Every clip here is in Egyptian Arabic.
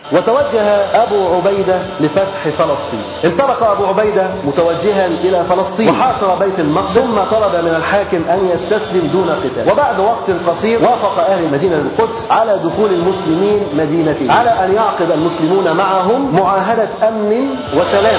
وتوجه أبو عبيدة لفتح فلسطين انطلق أبو عبيدة متوجها إلى فلسطين وحاصر بيت المقدس ثم طلب من الحاكم أن يستسلم دون قتال وبعد وقت قصير وافق أهل مدينة القدس على دخول المسلمين مدينته على أن يعقد المسلمون معهم معاهدة أمن وسلام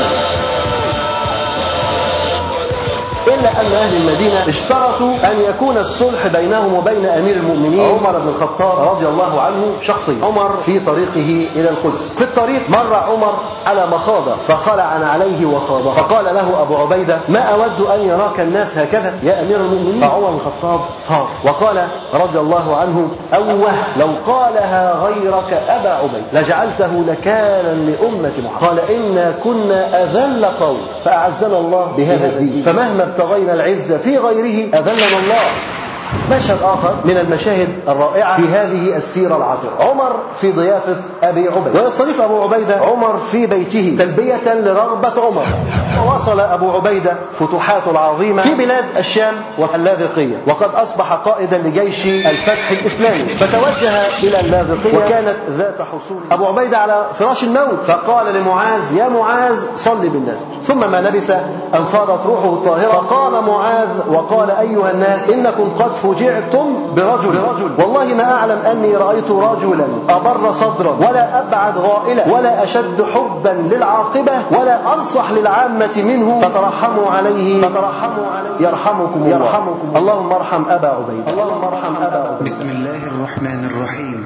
إلا أن أهل المدينة اشترطوا أن يكون الصلح بينهم وبين أمير المؤمنين عمر بن الخطاب رضي الله عنه شخصيا عمر في طريقه إلى القدس في الطريق مر عمر على مخاضة فخلع عليه وخاضه فقال له أبو عبيدة ما أود أن يراك الناس هكذا يا أمير المؤمنين فعمر بن الخطاب ثار وقال رضي الله عنه أوه لو قالها غيرك أبا عبيد لجعلته نكالا لأمة محمد قال إنا كنا أذل قوم فأعزنا الله بهذا الدين فمهما ابتغينا العزة في غيره أذلنا الله مشهد آخر من المشاهد الرائعة في هذه السيرة العطرة عمر في ضيافة أبي عبيدة ويستضيف أبو عبيدة عمر في بيته تلبية لرغبة عمر وواصل أبو عبيدة فتوحاته العظيمة في بلاد الشام واللاذقية وقد أصبح قائدا لجيش الفتح الإسلامي فتوجه إلى اللاذقية وكانت ذات حصول أبو عبيدة على فراش الموت فقال لمعاذ يا معاذ صل بالناس ثم ما لبس أن فاضت روحه الطاهرة فقام معاذ وقال أيها الناس إنكم قد فجعتم برجل رجل والله ما أعلم أني رأيت رجلا أبر صدرا ولا أبعد غائلة ولا أشد حبا للعاقبة ولا أنصح للعامة منه فترحموا عليه فترحموا عليه يرحمكم الله يرحمكم اللهم ارحم أبا عبيد اللهم ارحم أبا عبيد بسم الله الرحمن الرحيم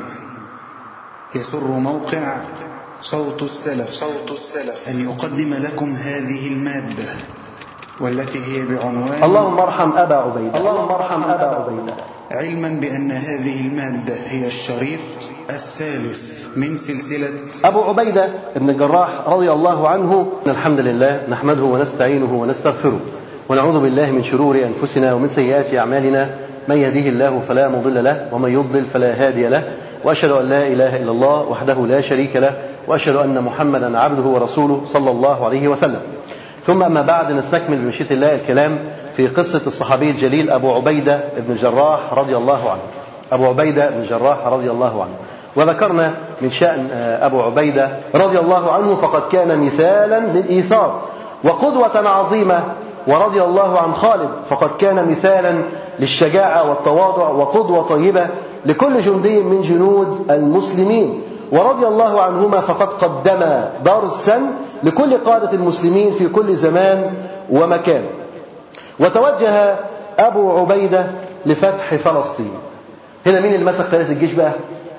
يسر موقع صوت السلف صوت السلف أن يقدم لكم هذه المادة والتي هي بعنوان اللهم ارحم أبا عبيد اللهم ارحم أبا عبيد علما بأن هذه المادة هي الشريط الثالث من سلسلة أبو عبيدة بن الجراح رضي الله عنه الحمد لله نحمده ونستعينه ونستغفره ونعوذ بالله من شرور أنفسنا ومن سيئات أعمالنا من يهده الله فلا مضل له ومن يضلل فلا هادي له وأشهد أن لا إله إلا الله وحده لا شريك له وأشهد أن محمدا عبده ورسوله صلى الله عليه وسلم ثم أما بعد نستكمل بمشيئة الله الكلام في قصة الصحابي الجليل أبو عبيدة بن الجراح رضي الله عنه أبو عبيدة بن الجراح رضي الله عنه وذكرنا من شأن أبو عبيدة رضي الله عنه فقد كان مثالا للإيثار وقدوة عظيمة ورضي الله عن خالد فقد كان مثالا للشجاعة والتواضع وقدوة طيبة لكل جندي من جنود المسلمين ورضي الله عنهما فقد قدما درسا لكل قادة المسلمين في كل زمان ومكان وتوجه أبو عبيدة لفتح فلسطين هنا مين اللي مسك قيادة الجيش بقى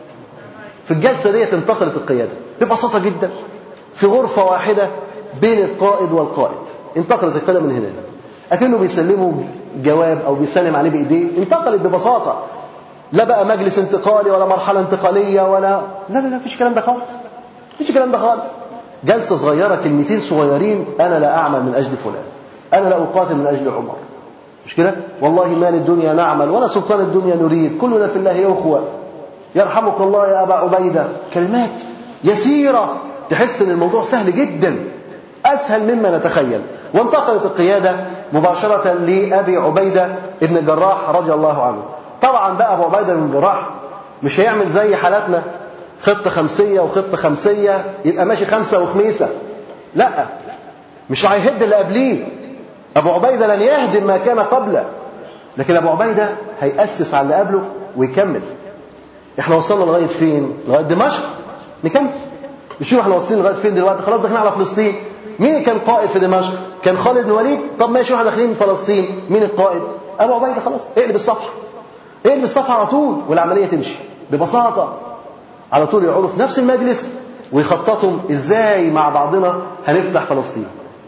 في الجلسة دي انتقلت القيادة ببساطة جدا في غرفة واحدة بين القائد والقائد انتقلت القيادة من هنا أكنه بيسلموا جواب أو بيسلم عليه بإيديه انتقلت ببساطة لا بقى مجلس انتقالي ولا مرحلة انتقالية ولا لا لا لا فيش الكلام ده خالص فيش الكلام ده خالص جلسة صغيرة كلمتين صغيرين أنا لا أعمل من أجل فلان أنا لا أقاتل من أجل عمر مش كده والله ما للدنيا نعمل ولا سلطان الدنيا نريد كلنا في الله أخوة يرحمك الله يا أبا عبيدة كلمات يسيرة تحس ان الموضوع سهل جدا أسهل مما نتخيل وانتقلت القيادة مباشرة لأبي عبيدة ابن الجراح رضي الله عنه طبعا بقى أبو عبيدة بن الجراح مش هيعمل زي حالاتنا خطة خمسية وخطة خمسية يبقى ماشي خمسة وخميسة لا مش هيهد اللي قبليه أبو عبيدة لن يهدم ما كان قبله لكن أبو عبيدة هيأسس على اللي قبله ويكمل احنا وصلنا لغاية فين لغاية دمشق نكمل نشوف احنا واصلين لغاية فين دلوقتي خلاص داخلين على فلسطين مين كان قائد في دمشق كان خالد بن وليد طب ماشي واحنا داخلين فلسطين مين القائد ابو عبيده خلاص اقلب الصفحه اقلب الصفحه على طول والعمليه تمشي ببساطه على طول يقعدوا في نفس المجلس ويخططوا ازاي مع بعضنا هنفتح فلسطين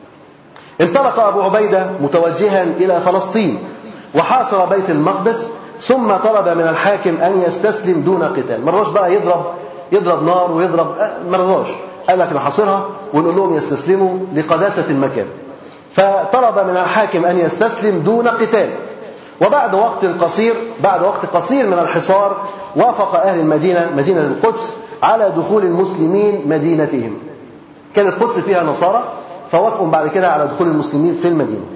انطلق ابو عبيده متوجها الى فلسطين وحاصر بيت المقدس ثم طلب من الحاكم ان يستسلم دون قتال مرضاش بقى يضرب يضرب نار ويضرب مرضاش قال لك نحاصرها ونقول لهم يستسلموا لقداسه المكان فطلب من الحاكم ان يستسلم دون قتال وبعد وقت قصير بعد وقت قصير من الحصار وافق اهل المدينه مدينه القدس على دخول المسلمين مدينتهم كانت القدس فيها نصارى فوافقوا بعد كده على دخول المسلمين في المدينه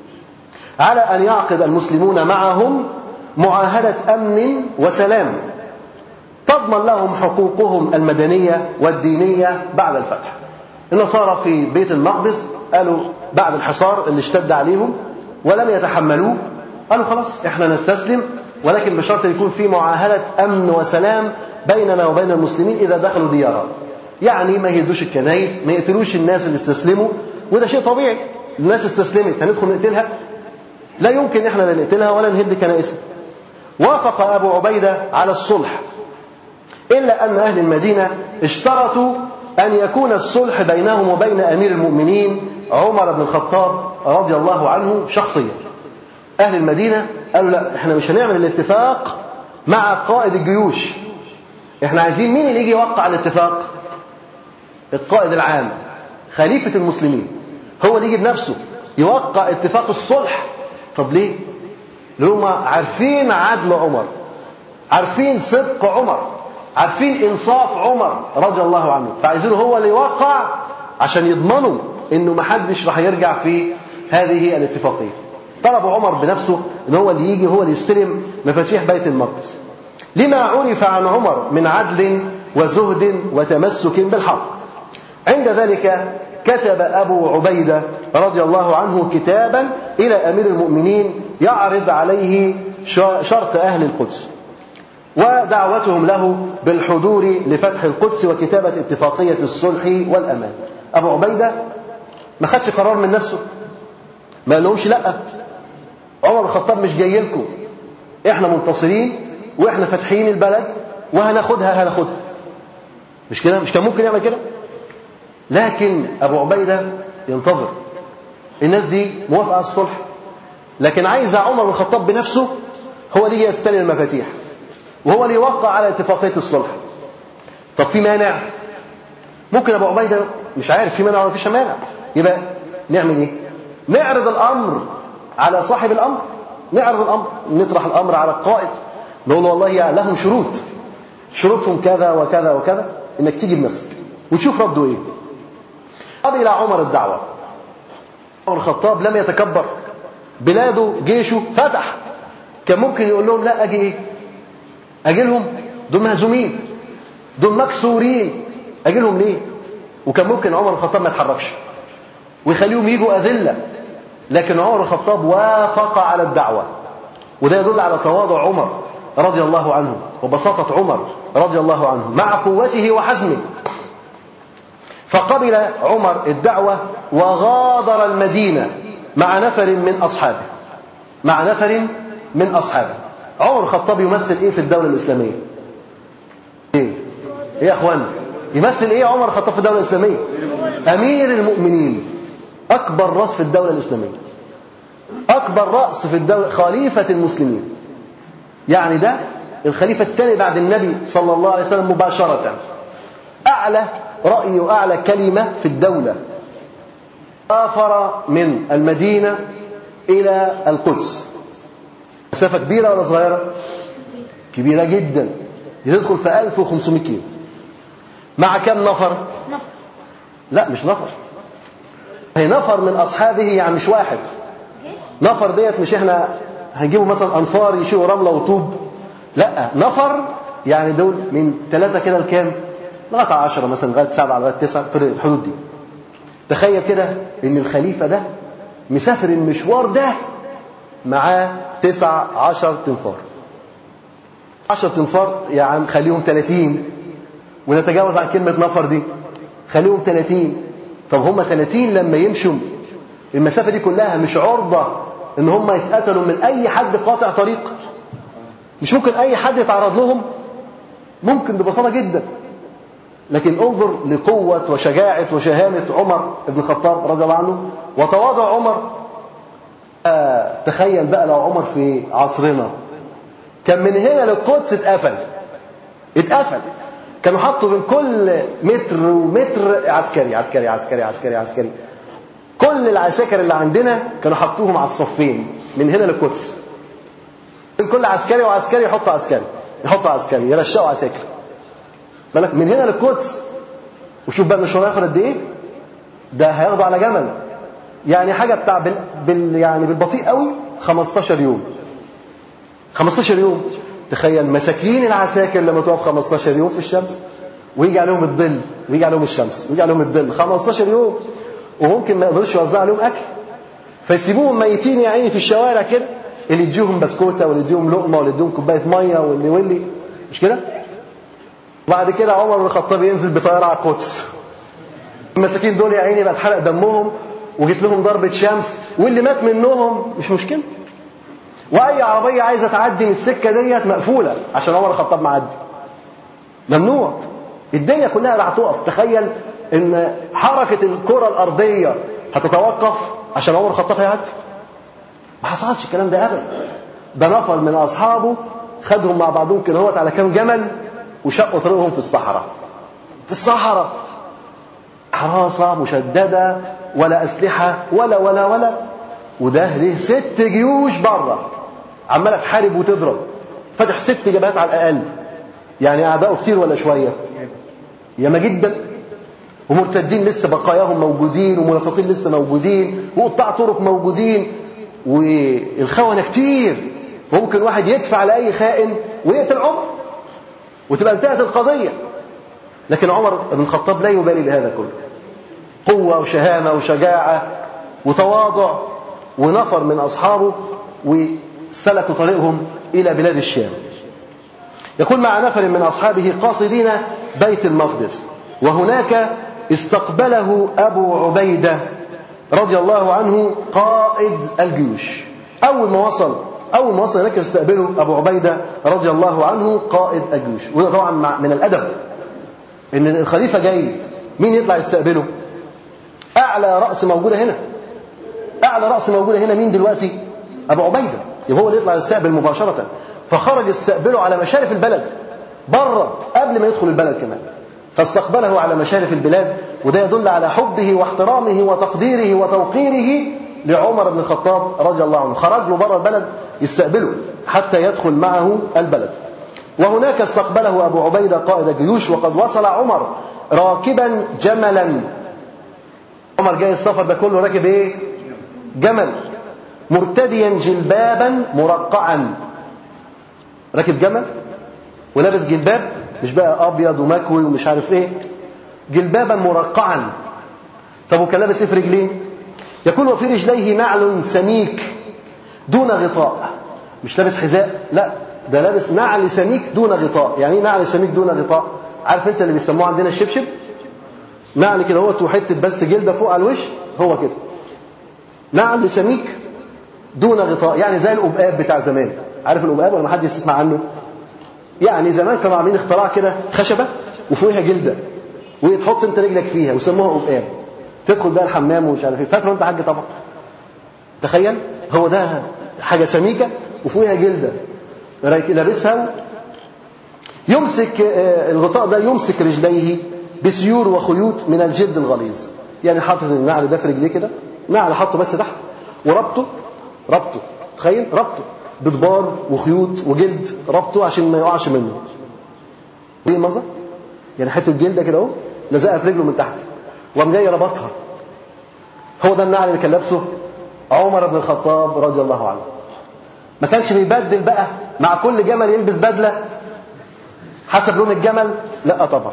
على ان يعقد المسلمون معهم معاهده امن وسلام تضمن لهم حقوقهم المدنية والدينية بعد الفتح النصارى في بيت المقدس قالوا بعد الحصار اللي اشتد عليهم ولم يتحملوه قالوا خلاص احنا نستسلم ولكن بشرط يكون في معاهدة أمن وسلام بيننا وبين المسلمين إذا دخلوا ديارهم يعني ما يهدوش الكنائس ما يقتلوش الناس اللي استسلموا وده شيء طبيعي الناس استسلمت هندخل نقتلها لا يمكن احنا لا نقتلها ولا نهد كنائسها وافق أبو عبيدة على الصلح إلا أن أهل المدينة اشترطوا أن يكون الصلح بينهم وبين أمير المؤمنين عمر بن الخطاب رضي الله عنه شخصيا أهل المدينة قالوا لا احنا مش هنعمل الاتفاق مع قائد الجيوش احنا عايزين مين اللي يجي يوقع الاتفاق القائد العام خليفة المسلمين هو اللي يجي بنفسه يوقع اتفاق الصلح طب ليه لهم عارفين عدل عمر عارفين صدق عمر عارفين انصاف عمر رضي الله عنه فعايزينه هو اللي يوقع عشان يضمنوا انه ما حدش راح يرجع في هذه الاتفاقيه طلب عمر بنفسه ان هو اللي يجي هو اللي يستلم مفاتيح بيت المقدس لما عرف عن عمر من عدل وزهد وتمسك بالحق عند ذلك كتب أبو عبيدة رضي الله عنه كتابا إلى أمير المؤمنين يعرض عليه شرط أهل القدس ودعوتهم له بالحضور لفتح القدس وكتابة اتفاقية الصلح والأمان أبو عبيدة ما خدش قرار من نفسه ما لهمش لا عمر الخطاب مش جاي لكم احنا منتصرين واحنا فاتحين البلد وهناخدها هناخدها مش كده مش كان ممكن يعمل كده لكن ابو عبيده ينتظر الناس دي موافقه على الصلح لكن عايز عمر بن الخطاب بنفسه هو اللي يستلم المفاتيح وهو اللي يوقع على اتفاقيه الصلح طب في مانع ممكن ابو عبيده مش عارف في مانع ولا فيش مانع يبقى نعمل ايه نعرض الامر على صاحب الامر نعرض الامر نطرح الامر على القائد نقول له والله لهم شروط شروطهم كذا وكذا وكذا انك تيجي بنفسك وتشوف رده ايه قبل عمر الدعوه عمر الخطاب لم يتكبر بلاده جيشه فتح كان ممكن يقول لهم لا اجي ايه اجي لهم دول مهزومين دول مكسورين اجي لهم ليه وكان ممكن عمر الخطاب ما يتحركش ويخليهم يجوا اذله لكن عمر الخطاب وافق على الدعوه وده يدل على تواضع عمر رضي الله عنه وبساطه عمر رضي الله عنه مع قوته وحزمه فقبل عمر الدعوه وغادر المدينه مع نفر من اصحابه مع نفر من اصحابه عمر الخطاب يمثل ايه في الدوله الاسلاميه ايه ايه يا اخوان يمثل ايه عمر الخطاب في الدوله الاسلاميه امير المؤمنين اكبر راس في الدوله الاسلاميه اكبر راس في الدوله خليفه المسلمين يعني ده الخليفه الثاني بعد النبي صلى الله عليه وسلم مباشره اعلى راي واعلى كلمه في الدوله سافر من المدينه الى القدس مسافة كبيرة ولا صغيرة؟ كبيرة جدا تدخل في 1500 كيلو مع كم نفر؟ لا مش نفر هي نفر من أصحابه يعني مش واحد نفر ديت مش احنا هنجيبوا مثلا أنفار يشيلوا رملة وطوب لا نفر يعني دول من ثلاثة كده لكام؟ لغاية 10 مثلا لغاية 7 لغاية 9 في الحدود دي تخيل كده ان الخليفة ده مسافر المشوار ده معاه تسع عشر تنفار عشر تنفار يا عم خليهم ثلاثين ونتجاوز عن كلمة نفر دي خليهم ثلاثين طب هم ثلاثين لما يمشوا المسافة دي كلها مش عرضة ان هم يتقتلوا من اي حد قاطع طريق مش ممكن اي حد يتعرض لهم ممكن ببساطة جدا لكن انظر لقوة وشجاعة وشهامة عمر بن الخطاب رضي الله عنه وتواضع عمر تخيل بقى لو عمر في عصرنا كان من هنا للقدس اتقفل اتقفل كانوا حطوا بين كل متر ومتر عسكري عسكري عسكري عسكري عسكري كل العساكر اللي عندنا كانوا حطوهم على الصفين من هنا للقدس بين كل عسكري وعسكري يحطوا عسكري يحطوا عسكري يرشقوا عساكر بالك من هنا للقدس وشوف بقى المشوار هياخد قد ايه ده هياخده على جمل يعني حاجه بتاع بال, بال يعني بالبطيء قوي 15 يوم 15 يوم تخيل مساكين العساكر لما تقف 15 يوم في الشمس ويجي عليهم الظل ويجي عليهم الشمس ويجي عليهم الظل 15 يوم وممكن ما يقدروش يوزعوا عليهم اكل فيسيبوهم ميتين يا عيني في الشوارع كده اللي يديهم بسكوته واللي يديهم لقمه واللي يديهم كوبايه ميه واللي واللي مش كده؟ بعد كده عمر بن الخطاب ينزل بطياره على القدس المساكين دول يا عيني بقى اتحرق دمهم وجيت لهم ضربه شمس واللي مات منهم مش مشكله واي عربيه عايزه تعدي من السكه ديت مقفوله عشان عمر الخطاب معدي ممنوع الدنيا كلها راح تقف تخيل ان حركه الكره الارضيه هتتوقف عشان عمر الخطاب هيعدي ما حصلش الكلام ده ابدا ده نفر من اصحابه خدهم مع بعضهم كده هوت على كام جمل وشقوا طريقهم في الصحراء في الصحراء حراسة مشددة ولا أسلحة ولا ولا ولا وده ليه ست جيوش بره عمالة تحارب وتضرب فتح ست جبهات على الأقل يعني أعداؤه كتير ولا شوية ياما جدا ومرتدين لسه بقاياهم موجودين ومنافقين لسه موجودين وقطاع طرق موجودين والخونة كتير ممكن واحد يدفع لأي خائن ويقتل عمر وتبقى انتهت القضية لكن عمر بن الخطاب لا يبالي بهذا كله قوة وشهامة وشجاعة وتواضع ونفر من أصحابه وسلكوا طريقهم إلى بلاد الشام يكون مع نفر من أصحابه قاصدين بيت المقدس وهناك استقبله أبو عبيدة رضي الله عنه قائد الجيوش أول ما وصل أول ما وصل هناك استقبله أبو عبيدة رضي الله عنه قائد الجيوش وده طبعا من الأدب إن الخليفة جاي مين يطلع يستقبله أعلى رأس موجودة هنا أعلى رأس موجودة هنا مين دلوقتي أبو عبيدة يبقى هو اللي يطلع يستقبل مباشرة فخرج يستقبله على مشارف البلد بره قبل ما يدخل البلد كمان فاستقبله على مشارف البلاد وده يدل على حبه واحترامه وتقديره وتوقيره لعمر بن الخطاب رضي الله عنه خرج له بره البلد يستقبله حتى يدخل معه البلد وهناك استقبله أبو عبيدة قائد الجيوش وقد وصل عمر راكبا جملا عمر جاي السفر ده كله راكب ايه جمل مرتديا جلبابا مرقعا راكب جمل ولابس جلباب مش بقى ابيض ومكوي ومش عارف ايه جلبابا مرقعا طب وكان لابس ايه في رجليه يكون وفي رجليه نعل سميك دون غطاء مش لابس حذاء لا ده لابس نعل سميك دون غطاء يعني ايه نعل سميك دون غطاء عارف انت اللي بيسموه عندنا الشبشب نعل كده هو وحته بس جلده فوق على الوش هو كده نعل سميك دون غطاء يعني زي الأبقاب بتاع زمان عارف الأبقاب ولا ما حد يسمع عنه يعني زمان كانوا عاملين اختراع كده خشبة وفوقها جلدة وتحط انت رجلك فيها ويسموها أبقاب تدخل بقى الحمام ومش عارف ايه فاكر انت حاجة طبعا تخيل هو ده حاجة سميكة وفوقها جلدة لابسها يمسك الغطاء ده يمسك رجليه بسيور وخيوط من الجلد الغليظ يعني حاطط النعل ده في رجليه كده نعل حطه بس تحت وربطه ربطه تخيل ربطه بدبار وخيوط وجلد ربطه عشان ما يقعش منه ايه المنظر يعني حته جلده كده اهو لزقها في رجله من تحت وقام جاي ربطها هو ده النعل اللي كان لابسه عمر بن الخطاب رضي الله عنه ما كانش بيبدل بقى مع كل جمل يلبس بدله حسب لون الجمل لا طبعا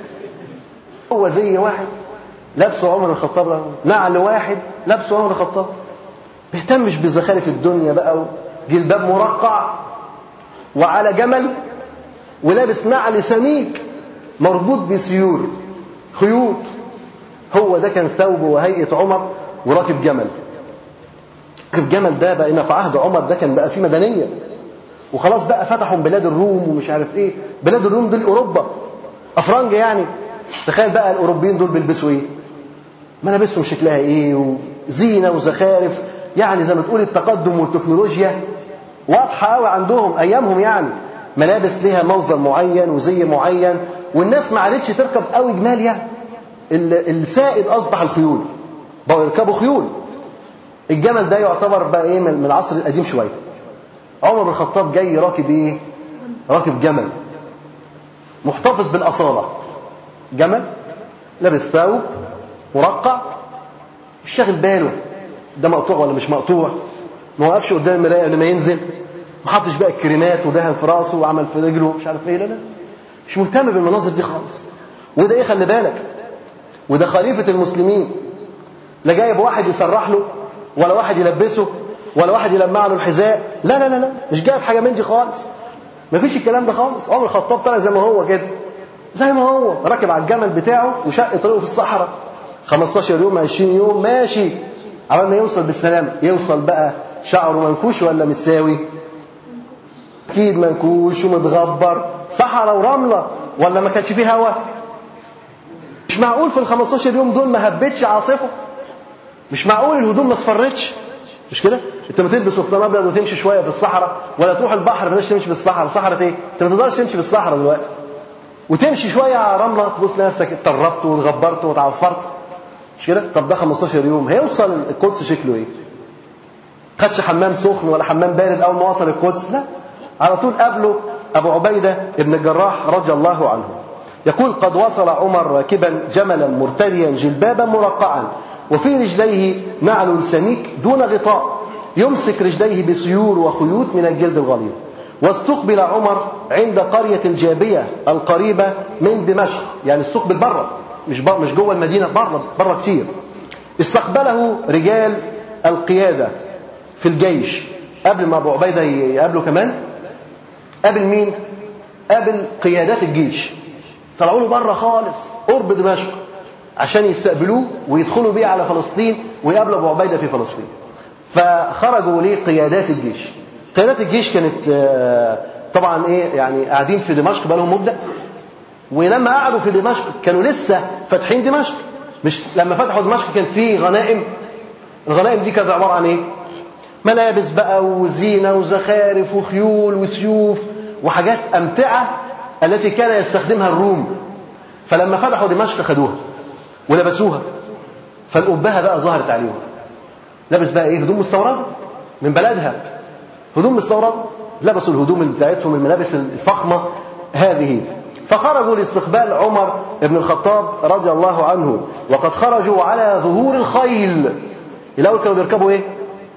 هو زي واحد لابسه عمر الخطاب نعل واحد لابسه عمر الخطاب بيهتمش بزخارف الدنيا بقى جلباب مرقع وعلى جمل ولابس نعل سميك مربوط بسيور خيوط هو ده كان ثوبه وهيئة عمر وراكب جمل راكب جمل ده بقينا في عهد عمر ده كان بقى فيه مدنية وخلاص بقى فتحوا بلاد الروم ومش عارف ايه بلاد الروم دول اوروبا افرنجة يعني تخيل بقى الاوروبيين دول بيلبسوا ايه ملابسهم شكلها ايه وزينه وزخارف يعني زي ما تقول التقدم والتكنولوجيا واضحه قوي عندهم ايامهم يعني ملابس ليها منظر معين وزي معين والناس ما عادتش تركب قوي جمال يعني السائد اصبح الخيول بقوا يركبوا خيول الجمل ده يعتبر بقى ايه من العصر القديم شويه عمر بن الخطاب جاي راكب ايه راكب جمل محتفظ بالاصاله جمل لابس ثوب مرقع مش شاغل باله ده مقطوع ولا مش مقطوع ما وقفش قدام المرايه لما ينزل ما حطش بقى الكريمات ودهن في راسه وعمل في رجله مش عارف ايه لا لا مش مهتم بالمناظر دي خالص وده ايه خلي بالك وده خليفة المسلمين لا جايب واحد يسرح له ولا واحد يلبسه ولا واحد يلمع له الحذاء لا لا لا لا مش جايب حاجة من دي خالص ما فيش الكلام ده خالص عمر الخطاب طلع زي ما هو كده زي ما هو راكب على الجمل بتاعه وشق طريقه في الصحراء 15 يوم 20 يوم ماشي على ما يوصل بالسلام يوصل بقى شعره منكوش ولا متساوي اكيد منكوش ومتغبر صحراء ورمله ولا ما كانش فيه هوا مش معقول في ال 15 يوم دول ما هبتش عاصفه مش معقول الهدوم ما اصفرتش مش كده انت ما تلبس قفطان ابيض وتمشي شويه في الصحراء ولا تروح البحر بلاش تمشي في الصحراء صحراء ايه انت ما تقدرش تمشي في الصحراء دلوقتي وتمشي شويه على رمله تبص لنفسك اتطربت واتغبرت واتعفرت مش كده طب ده 15 يوم هيوصل القدس شكله ايه خدش حمام سخن ولا حمام بارد اول ما وصل القدس لا على طول قابله ابو عبيده ابن الجراح رضي الله عنه يقول قد وصل عمر راكبا جملا مرتديا جلبابا مرقعا وفي رجليه نعل سميك دون غطاء يمسك رجليه بسيور وخيوط من الجلد الغليظ واستقبل عمر عند قرية الجابية القريبة من دمشق يعني استقبل بره مش مش جوه المدينة بره بره كتير استقبله رجال القيادة في الجيش قبل ما أبو عبيدة يقابله كمان قابل مين؟ قابل قيادات الجيش طلعوا له بره خالص قرب دمشق عشان يستقبلوه ويدخلوا بيه على فلسطين ويقابلوا ابو عبيده في فلسطين. فخرجوا ليه قيادات الجيش. قيادات الجيش كانت آه، طبعا ايه يعني قاعدين في دمشق بقى لهم مده ولما قعدوا في دمشق كانوا لسه فاتحين دمشق مش لما فتحوا دمشق كان في غنائم الغنائم دي كانت عباره عن ايه؟ ملابس بقى وزينه وزخارف وخيول وسيوف وحاجات امتعه التي كان يستخدمها الروم فلما فتحوا دمشق خدوها ولبسوها فالأبهة بقى ظهرت عليهم لبس بقى ايه هدوم مستورده من بلدها هدوم مستورده لبسوا الهدوم بتاعتهم الملابس الفخمه هذه فخرجوا لاستقبال عمر بن الخطاب رضي الله عنه وقد خرجوا على ظهور الخيل الاول كانوا بيركبوا ايه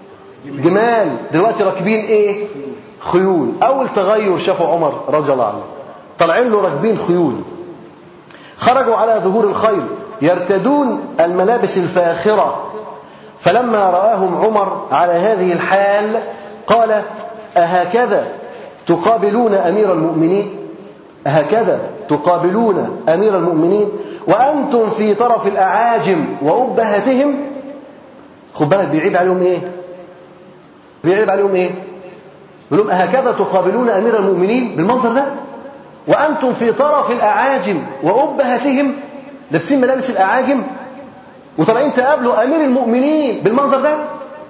جمال دلوقتي راكبين ايه خيول اول تغير شافوا عمر رضي الله عنه طالعين له راكبين خيول خرجوا على ظهور الخيل يرتدون الملابس الفاخرة فلما رآهم عمر على هذه الحال قال أهكذا تقابلون أمير المؤمنين أهكذا تقابلون أمير المؤمنين وأنتم في طرف الأعاجم وأبهتهم خد بالك بيعيب عليهم إيه بيعيب عليهم إيه بيقول لهم أهكذا تقابلون أمير المؤمنين بالمنظر ده وأنتم في طرف الأعاجم وأبهتهم لابسين ملابس الأعاجم وطالعين تقابلوا أمير المؤمنين بالمنظر ده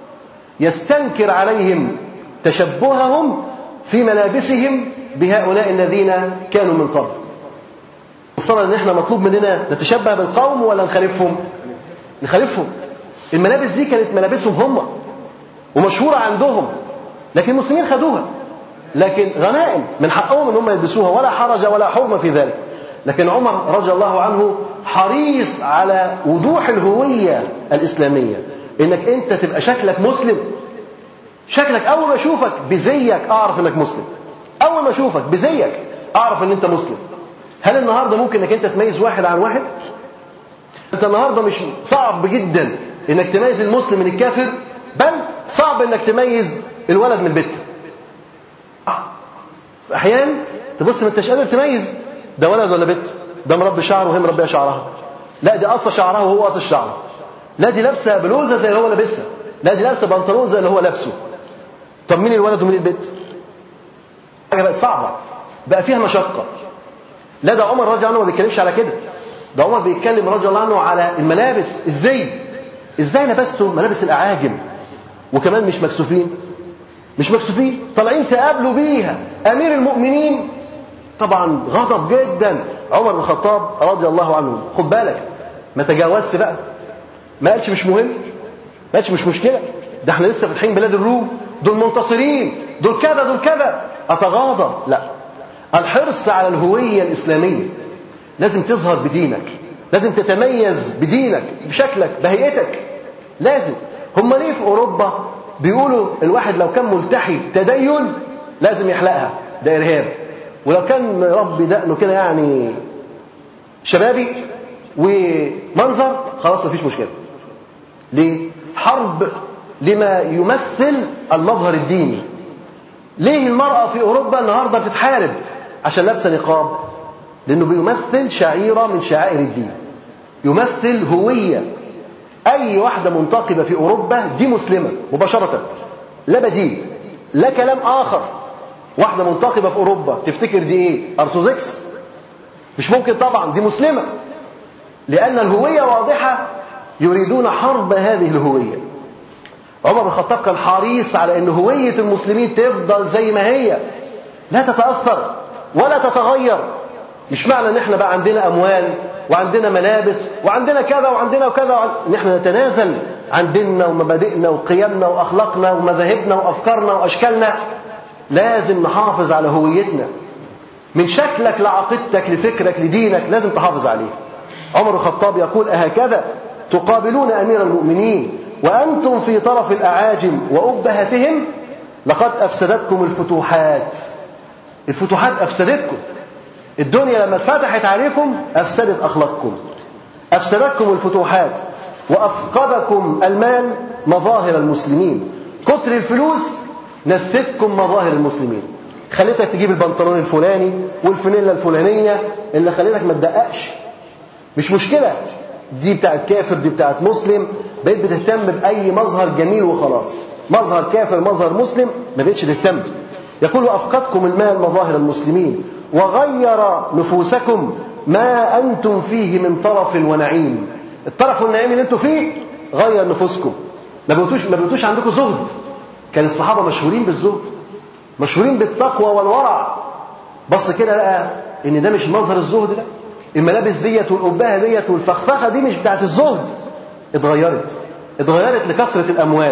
يستنكر عليهم تشبههم في ملابسهم بهؤلاء الذين كانوا من قبل مفترض ان احنا مطلوب مننا نتشبه بالقوم ولا نخالفهم نخالفهم الملابس دي كانت ملابسهم هم ومشهورة عندهم لكن المسلمين خدوها لكن غنائم من حقهم ان هم يلبسوها ولا حرج ولا حرمة في ذلك لكن عمر رضي الله عنه حريص على وضوح الهوية الإسلامية إنك أنت تبقى شكلك مسلم شكلك أول ما أشوفك بزيك أعرف إنك مسلم أول ما أشوفك بزيك أعرف إن أنت مسلم هل النهاردة ممكن إنك أنت تميز واحد عن واحد؟ أنت النهاردة مش صعب جدا إنك تميز المسلم من الكافر بل صعب إنك تميز الولد من البت أحيانا تبص ما أنتش قادر تميز ده ولد ولا بنت ده مربي شعره وهي مربيه شعرها لا دي قصه شعرها وهو قص شعره لا دي لابسه بلوزه زي اللي هو لابسها لا دي لابسه بنطلون زي اللي هو لابسه طب مين الولد ومين البنت حاجه بقت صعبه بقى فيها مشقه لا ده عمر رضي الله عنه ما بيتكلمش على كده ده عمر بيتكلم رضي الله عنه على الملابس ازاي ازاي لبستوا ملابس الاعاجم وكمان مش مكسوفين مش مكسوفين طالعين تقابلوا بيها امير المؤمنين طبعا غضب جدا عمر بن الخطاب رضي الله عنه خد بالك ما تجاوزش بقى ما قالش مش مهم ما قالش مش مشكله ده احنا لسه فاتحين بلاد الروم دول منتصرين دول كذا دول كذا اتغاضى لا الحرص على الهويه الاسلاميه لازم تظهر بدينك لازم تتميز بدينك بشكلك بهيئتك لازم هم ليه في اوروبا بيقولوا الواحد لو كان ملتحي تدين لازم يحلقها ده إرهاب ولو كان ربي دقنه كده يعني شبابي ومنظر خلاص مفيش مشكلة ليه؟ حرب لما يمثل المظهر الديني ليه المرأة في أوروبا النهاردة بتتحارب عشان لابسة نقاب لأنه بيمثل شعيرة من شعائر الدين يمثل هوية أي واحدة منتقبة في أوروبا دي مسلمة مباشرة لا بديل لا كلام آخر واحدة منتقبة في أوروبا تفتكر دي إيه أرثوذكس مش ممكن طبعا دي مسلمة لأن الهوية واضحة يريدون حرب هذه الهوية عمر بن الخطاب كان حريص على أن هوية المسلمين تفضل زي ما هي لا تتأثر ولا تتغير مش معنى ان احنا بقى عندنا اموال وعندنا ملابس وعندنا كذا وعندنا وكذا وعن... ان احنا نتنازل عن ديننا ومبادئنا وقيمنا واخلاقنا ومذاهبنا وافكارنا واشكالنا لازم نحافظ على هويتنا من شكلك لعقيدتك لفكرك لدينك لازم تحافظ عليه عمر الخطاب يقول أهكذا تقابلون أمير المؤمنين وأنتم في طرف الأعاجم وأبهتهم لقد أفسدتكم الفتوحات الفتوحات أفسدتكم الدنيا لما اتفتحت عليكم أفسدت أخلاقكم أفسدتكم الفتوحات وأفقدكم المال مظاهر المسلمين كتر الفلوس نسيتكم مظاهر المسلمين خليتك تجيب البنطلون الفلاني والفانيلا الفلانية اللي خليتك ما تدققش مش مشكلة دي بتاعت كافر دي بتاعت مسلم بقيت بتهتم بأي مظهر جميل وخلاص مظهر كافر مظهر مسلم ما بقتش تهتم يقول وأفقدكم المال مظاهر المسلمين وغير نفوسكم ما أنتم فيه من طرف ونعيم الطرف والنعيم اللي انتم فيه غير نفوسكم ما بقيتوش ما بقيتوش عندكم زهد كان الصحابة مشهورين بالزهد مشهورين بالتقوى والورع بص كده لقى ان ده مش مظهر الزهد ده الملابس ديت والقبهه ديت والفخفخه دي مش بتاعت الزهد اتغيرت اتغيرت لكثره الاموال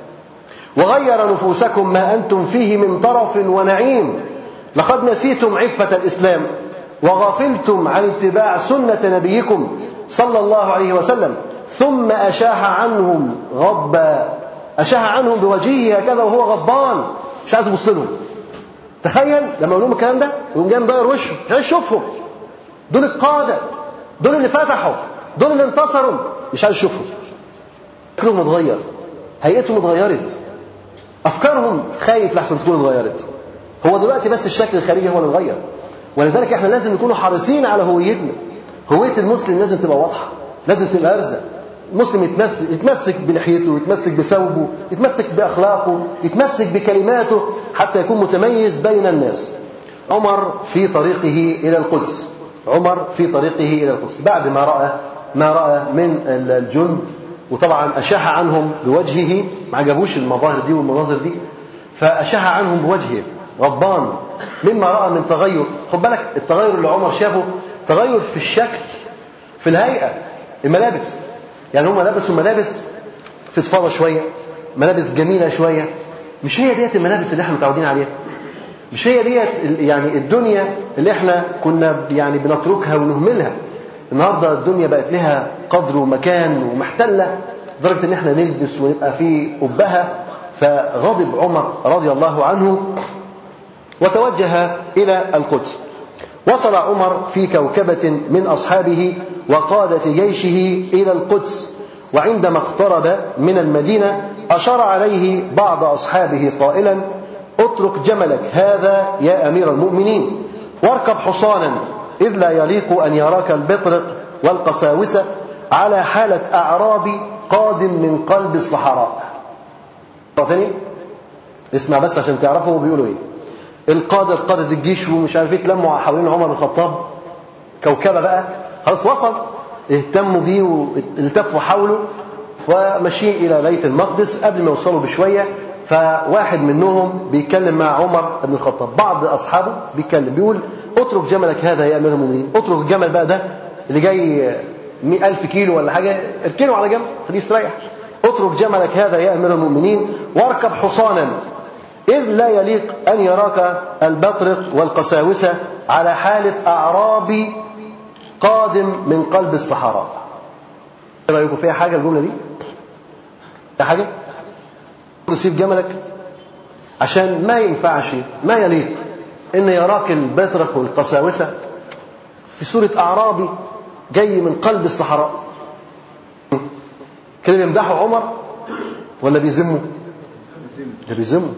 وغير نفوسكم ما انتم فيه من طرف ونعيم لقد نسيتم عفه الاسلام وغفلتم عن اتباع سنه نبيكم صلى الله عليه وسلم ثم اشاح عنهم غبا اشاح عنهم بوجهه هكذا وهو غضبان مش عايز يبص لهم تخيل لما يقول لهم الكلام ده يقوم جاي مداير وشه مش عايز يشوفهم دول القادة دول اللي فتحوا دول اللي انتصروا مش عايز يشوفهم شكلهم اتغير هيئتهم اتغيرت افكارهم خايف لحسن تكون اتغيرت هو دلوقتي بس الشكل الخارجي هو اللي اتغير ولذلك احنا لازم نكون حريصين على هويتنا هويه المسلم لازم تبقى واضحه لازم تبقى ارزه المسلم يتمسك, يتمسك بلحيته يتمسك بثوبه يتمسك باخلاقه يتمسك بكلماته حتى يكون متميز بين الناس عمر في طريقه الى القدس عمر في طريقه الى القدس بعد ما راى ما راى من الجند وطبعا اشاح عنهم بوجهه ما عجبوش المظاهر دي والمناظر دي فاشاح عنهم بوجهه غضبان مما راى من تغير خد بالك التغير اللي عمر شافه تغير في الشكل في الهيئه الملابس يعني هم لبسوا ملابس فضفاضه شويه ملابس جميله شويه مش هي ديت الملابس اللي احنا متعودين عليها مش هي ديت يعني الدنيا اللي احنا كنا يعني بنتركها ونهملها النهارده الدنيا بقت لها قدر ومكان ومحتله لدرجه ان احنا نلبس ونبقى في قبها فغضب عمر رضي الله عنه وتوجه الى القدس وصل عمر في كوكبة من أصحابه وقادة جيشه إلى القدس وعندما اقترب من المدينة أشار عليه بعض أصحابه قائلا اترك جملك هذا يا أمير المؤمنين واركب حصانا إذ لا يليق أن يراك البطرق والقساوسة على حالة أعرابي قادم من قلب الصحراء تاني اسمع بس عشان تعرفوا بيقولوا ايه القادة قادة الجيش ومش عارف ايه اتلموا حوالين عمر بن الخطاب كوكبة بقى خلاص وصل اهتموا بيه والتفوا حوله وماشيين إلى بيت المقدس قبل ما يوصلوا بشوية فواحد منهم بيتكلم مع عمر بن الخطاب بعض أصحابه بيتكلم بيقول اترك جملك هذا يا أمير المؤمنين اترك الجمل بقى ده اللي جاي مئة ألف كيلو ولا حاجة اركنه على جنب خليه يستريح اترك جملك هذا يا أمير المؤمنين واركب حصانا إذ لا يليق أن يراك البطرق والقساوسة على حالة أعرابي قادم من قلب الصحراء ايه رأيكم فيها حاجة الجملة دي؟ فيها حاجة؟ سيب جملك عشان ما ينفعش ما يليق ان يراك البطرخ والقساوسه في صوره اعرابي جاي من قلب الصحراء كده بيمدحوا عمر ولا بيذموا ده بيذموا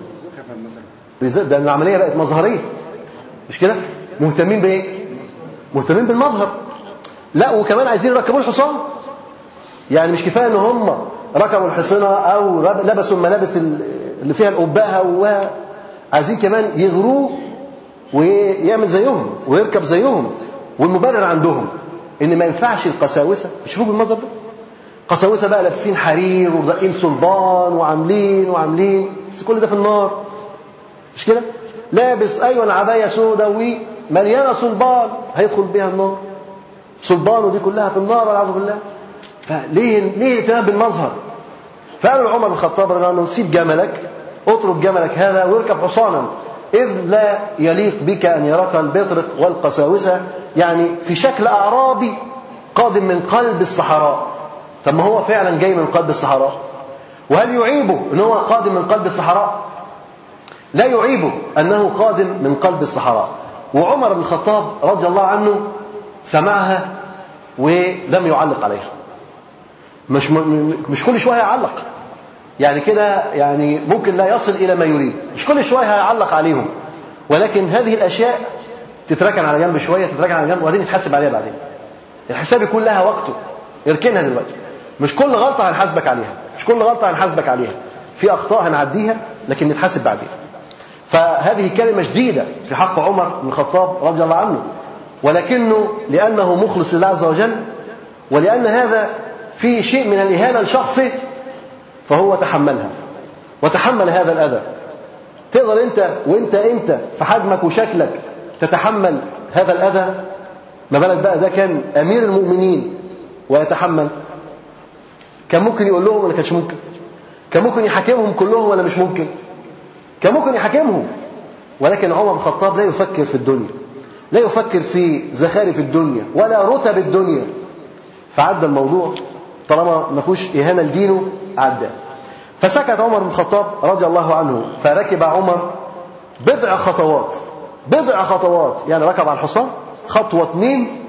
ده العمليه بقت مظهريه مش كده مهتمين بايه مهتمين بالمظهر لا وكمان عايزين يركبوا الحصان يعني مش كفايه ان هم ركبوا الحصنه او لبسوا الملابس اللي فيها القباءه وعايزين كمان يغروه ويعمل زيهم ويركب زيهم والمبرر عندهم ان ما ينفعش القساوسه شوفوا بالمنظر ده قساوسه بقى لابسين حرير وباقين صلبان وعاملين وعاملين بس كل ده في النار مش كده لابس ايوه عبايه سوداء ومليانه صلبان هيدخل بيها النار صلبانه دي كلها في النار والعياذ بالله فليه ليه اهتمام بالمظهر فقال عمر بن الخطاب رضي الله عنه سيب جملك اترك جملك هذا واركب حصانا إذ لا يليق بك أن يراك البطرق والقساوسة يعني في شكل أعرابي قادم من قلب الصحراء طب ما هو فعلا جاي من قلب الصحراء وهل يعيبه أن هو قادم من قلب الصحراء لا يعيبه أنه قادم من قلب الصحراء وعمر بن الخطاب رضي الله عنه سمعها ولم يعلق عليها مش مش كل شويه يعلق يعني كده يعني ممكن لا يصل الى ما يريد مش كل شويه هيعلق عليهم ولكن هذه الاشياء تتركن على جنب شويه تتركن على جنب وبعدين يتحاسب عليها بعدين الحساب يكون لها وقته اركنها دلوقتي مش كل غلطه هنحاسبك عليها مش كل غلطه هنحاسبك عليها في اخطاء هنعديها لكن نتحاسب بعدين فهذه كلمه شديده في حق عمر بن الخطاب رضي الله عنه ولكنه لانه مخلص لله عز وجل ولان هذا في شيء من الاهانه لشخصه فهو تحملها وتحمل هذا الأذى تقدر أنت وأنت أنت في حجمك وشكلك تتحمل هذا الأذى ما بالك بقى ده كان أمير المؤمنين ويتحمل كان ممكن يقول لهم ولا كانش ممكن كان ممكن يحاكمهم كلهم ولا مش ممكن كان ممكن يحاكمهم ولكن عمر بن الخطاب لا يفكر في الدنيا لا يفكر في زخارف الدنيا ولا رتب الدنيا فعدى الموضوع طالما ما فيهوش إهانة لدينه عدى فسكت عمر بن الخطاب رضي الله عنه فركب عمر بضع خطوات بضع خطوات يعني ركب على الحصان خطوة اثنين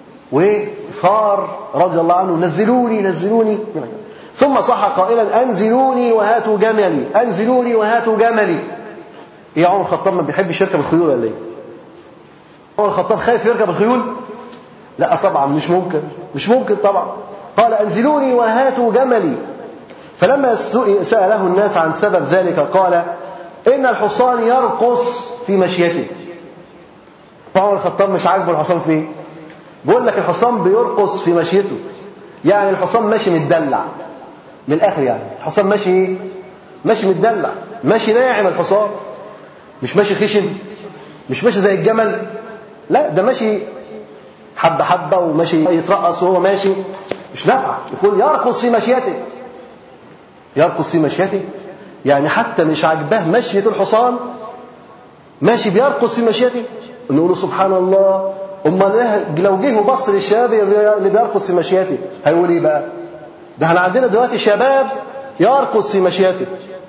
وفار رضي الله عنه نزلوني نزلوني ثم صح قائلا انزلوني وهاتوا جملي انزلوني وهاتوا جملي ايه عمر الخطاب ما بيحبش يركب الخيول ولا ايه عمر الخطاب خايف يركب الخيول لا طبعا مش ممكن مش ممكن طبعا قال انزلوني وهاتوا جملي فلما سأله الناس عن سبب ذلك قال إن الحصان يرقص في مشيته عمر الخطاب مش عاجبه الحصان في ايه؟ بيقول لك الحصان بيرقص في مشيته يعني الحصان ماشي متدلع من الاخر يعني الحصان ماشي ايه ماشي متدلع ماشي ناعم الحصان مش ماشي خشن مش ماشي زي الجمل لا ده ماشي حبه حبه وماشي يترقص وهو ماشي مش نافع يقول يرقص في مشيته يرقص في مشيته يعني حتى مش عاجباه مشية الحصان ماشي بيرقص في مشيته نقول سبحان الله امال لو جه وبص للشباب اللي بيرقص في مشيته هيقول ايه بقى ده احنا عندنا دلوقتي شباب يرقص في مشيته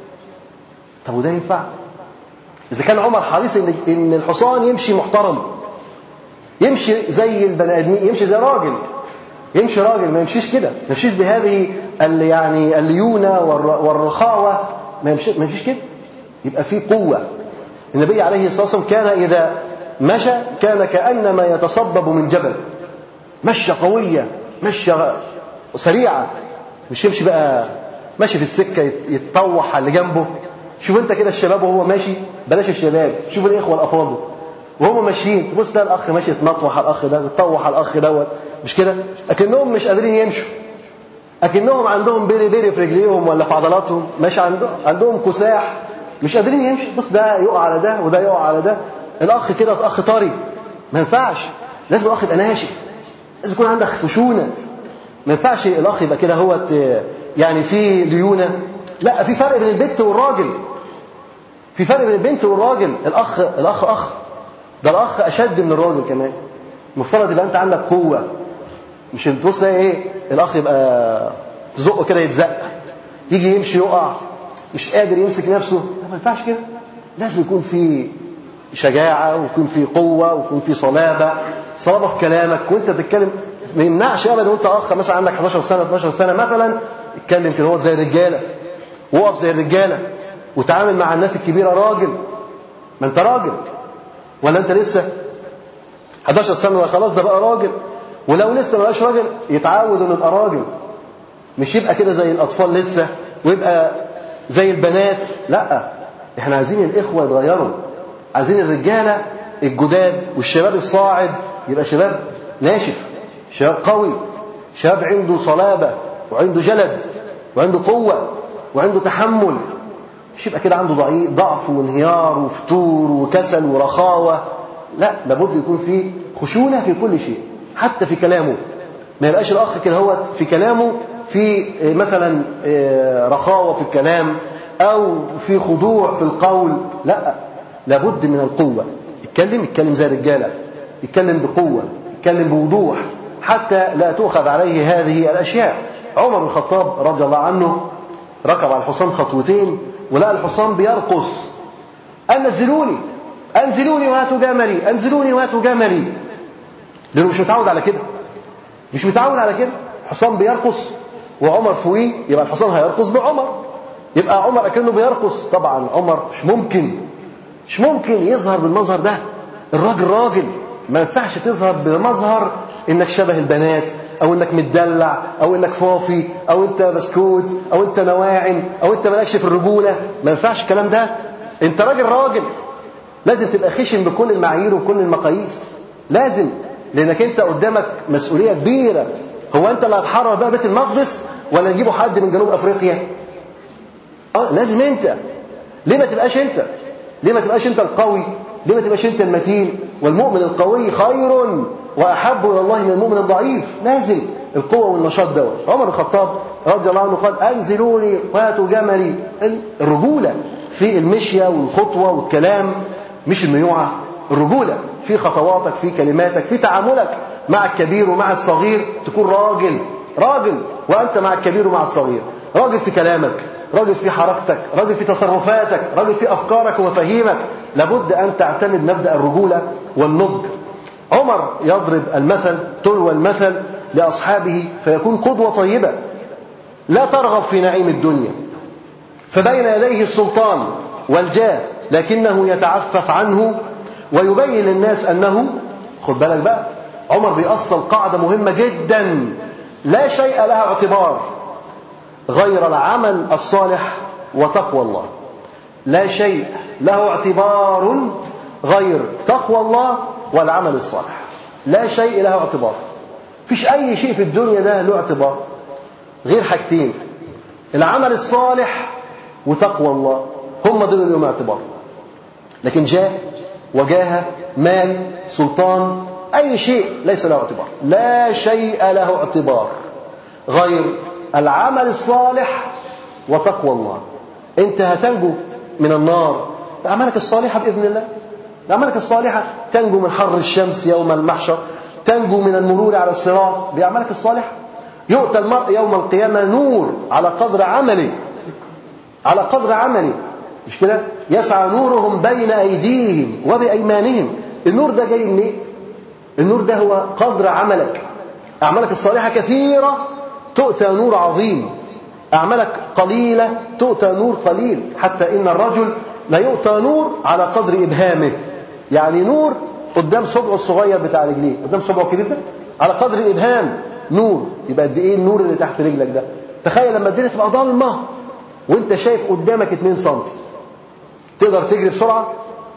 طب وده ينفع اذا كان عمر حريص ان ان الحصان يمشي محترم يمشي زي البني ادمين يمشي زي راجل يمشي راجل ما يمشيش كده ما يمشيش بهذه يعني الليونه والرخاوه ما يمشيش ما يمشيش كده يبقى في قوه النبي عليه الصلاه والسلام كان اذا مشى كان كانما يتصبب من جبل مشيه قويه مشيه سريعه مش يمشي بقى ماشي في السكه يتطوح على اللي جنبه شوف انت كده الشباب وهو ماشي بلاش الشباب شوف الاخوه الافاضل وهم ماشيين تبص تلاقي الاخ ماشي يتنطوح على الاخ ده يتطوح على الاخ دوت مش كده اكنهم مش قادرين يمشوا اكنهم عندهم بيري بيري في رجليهم ولا في عضلاتهم مش عندهم عندهم كساح مش قادرين يمشوا بص ده يقع على ده وده يقع على ده الاخ كده اخ طري ما ينفعش لازم الاخ يبقى ناشف لازم يكون عندك خشونه ما ينفعش الاخ يبقى كده هو يعني في ليونه لا في فرق بين البنت والراجل في فرق بين البنت والراجل الاخ الاخ اخ ده الاخ اشد من الراجل كمان المفترض يبقى انت عندك قوه مش تبص ايه الاخ يبقى تزقه كده يتزق يجي يمشي يقع مش قادر يمسك نفسه ما ينفعش كده لازم يكون في شجاعة ويكون في قوة ويكون في صلابة صلابة في كلامك وانت بتتكلم ما يمنعش ابدا وانت اخ مثلا عندك 11 سنة 12 سنة مثلا اتكلم كده هو زي الرجالة وقف زي الرجالة وتعامل مع الناس الكبيرة راجل ما انت راجل ولا انت لسه 11 سنة خلاص ده بقى راجل ولو لسه ما بقاش راجل يتعود انه يبقى راجل مش يبقى كده زي الاطفال لسه ويبقى زي البنات لا احنا عايزين الاخوه يتغيروا عايزين الرجاله الجداد والشباب الصاعد يبقى شباب ناشف شباب قوي شباب عنده صلابه وعنده جلد وعنده قوه وعنده تحمل مش يبقى كده عنده ضعيف ضعف وانهيار وفتور وكسل ورخاوه لا لابد يكون في خشونه في كل شيء حتى في كلامه ما يبقاش الاخ كده هو في كلامه في مثلا رخاوه في الكلام او في خضوع في القول لا لابد من القوه يتكلم يتكلم زي الرجاله يتكلم بقوه يتكلم بوضوح حتى لا تؤخذ عليه هذه الاشياء عمر بن الخطاب رضي الله عنه ركب على الحصان خطوتين ولقى الحصان بيرقص قال نزلوني انزلوني وهاتوا جملي انزلوني وهاتوا جملي لانه مش متعود على كده مش متعود على كده حصان بيرقص وعمر فوقيه يبقى الحصان هيرقص بعمر يبقى عمر اكنه بيرقص طبعا عمر مش ممكن مش ممكن يظهر بالمظهر ده الراجل راجل ما ينفعش تظهر بمظهر انك شبه البنات او انك متدلع او انك فافي او انت بسكوت او انت نواعم او انت مالكش في الرجوله ما ينفعش الكلام ده انت راجل راجل لازم تبقى خشن بكل المعايير وكل المقاييس لازم لانك انت قدامك مسؤوليه كبيره هو انت اللي هتحرر بقى بيت المقدس ولا نجيبوا حد من جنوب افريقيا اه لازم انت ليه ما تبقاش انت ليه ما تبقاش انت القوي ليه ما تبقاش انت المتين والمؤمن القوي خير واحب الى الله من المؤمن الضعيف لازم القوه والنشاط دوت عمر الخطاب رضي الله عنه قال انزلوني وهاتوا جملي الرجوله في المشيه والخطوه والكلام مش الميوعه الرجوله في خطواتك في كلماتك في تعاملك مع الكبير ومع الصغير تكون راجل راجل وانت مع الكبير ومع الصغير راجل في كلامك راجل في حركتك راجل في تصرفاتك راجل في افكارك ومفاهيمك لابد ان تعتمد مبدا الرجوله والنضج عمر يضرب المثل تلو المثل لاصحابه فيكون قدوه طيبه لا ترغب في نعيم الدنيا فبين يديه السلطان والجاه لكنه يتعفف عنه ويبين للناس انه خد بالك بقى عمر بيأصل قاعده مهمه جدا لا شيء لها اعتبار غير العمل الصالح وتقوى الله لا شيء له اعتبار غير تقوى الله والعمل الصالح لا شيء له اعتبار فيش أي شيء في الدنيا ده له اعتبار غير حاجتين العمل الصالح وتقوى الله هم دول اللي لهم اعتبار لكن جاه وجاهه مال سلطان أي شيء ليس له اعتبار لا شيء له اعتبار غير العمل الصالح وتقوى الله انت هتنجو من النار بأعمالك الصالحة بإذن الله بأعمالك الصالحة تنجو من حر الشمس يوم المحشر تنجو من المرور على الصراط بأعمالك الصالحة يؤتى المرء يوم القيامة نور على قدر عمله على قدر عمله مش كده يسعى نورهم بين أيديهم وبأيمانهم النور ده جاي منين إيه؟ النور ده هو قدر عملك أعمالك الصالحة كثيرة تؤتى نور عظيم أعمالك قليلة تؤتى نور قليل حتى إن الرجل لا يؤتى نور على قدر إبهامه يعني نور قدام صبعه الصغير بتاع رجليه قدام صبعه الكبير ده على قدر الإبهام نور يبقى قد إيه النور اللي تحت رجلك ده تخيل لما الدنيا تبقى ضلمة وانت شايف قدامك 2 سم تقدر تجري بسرعة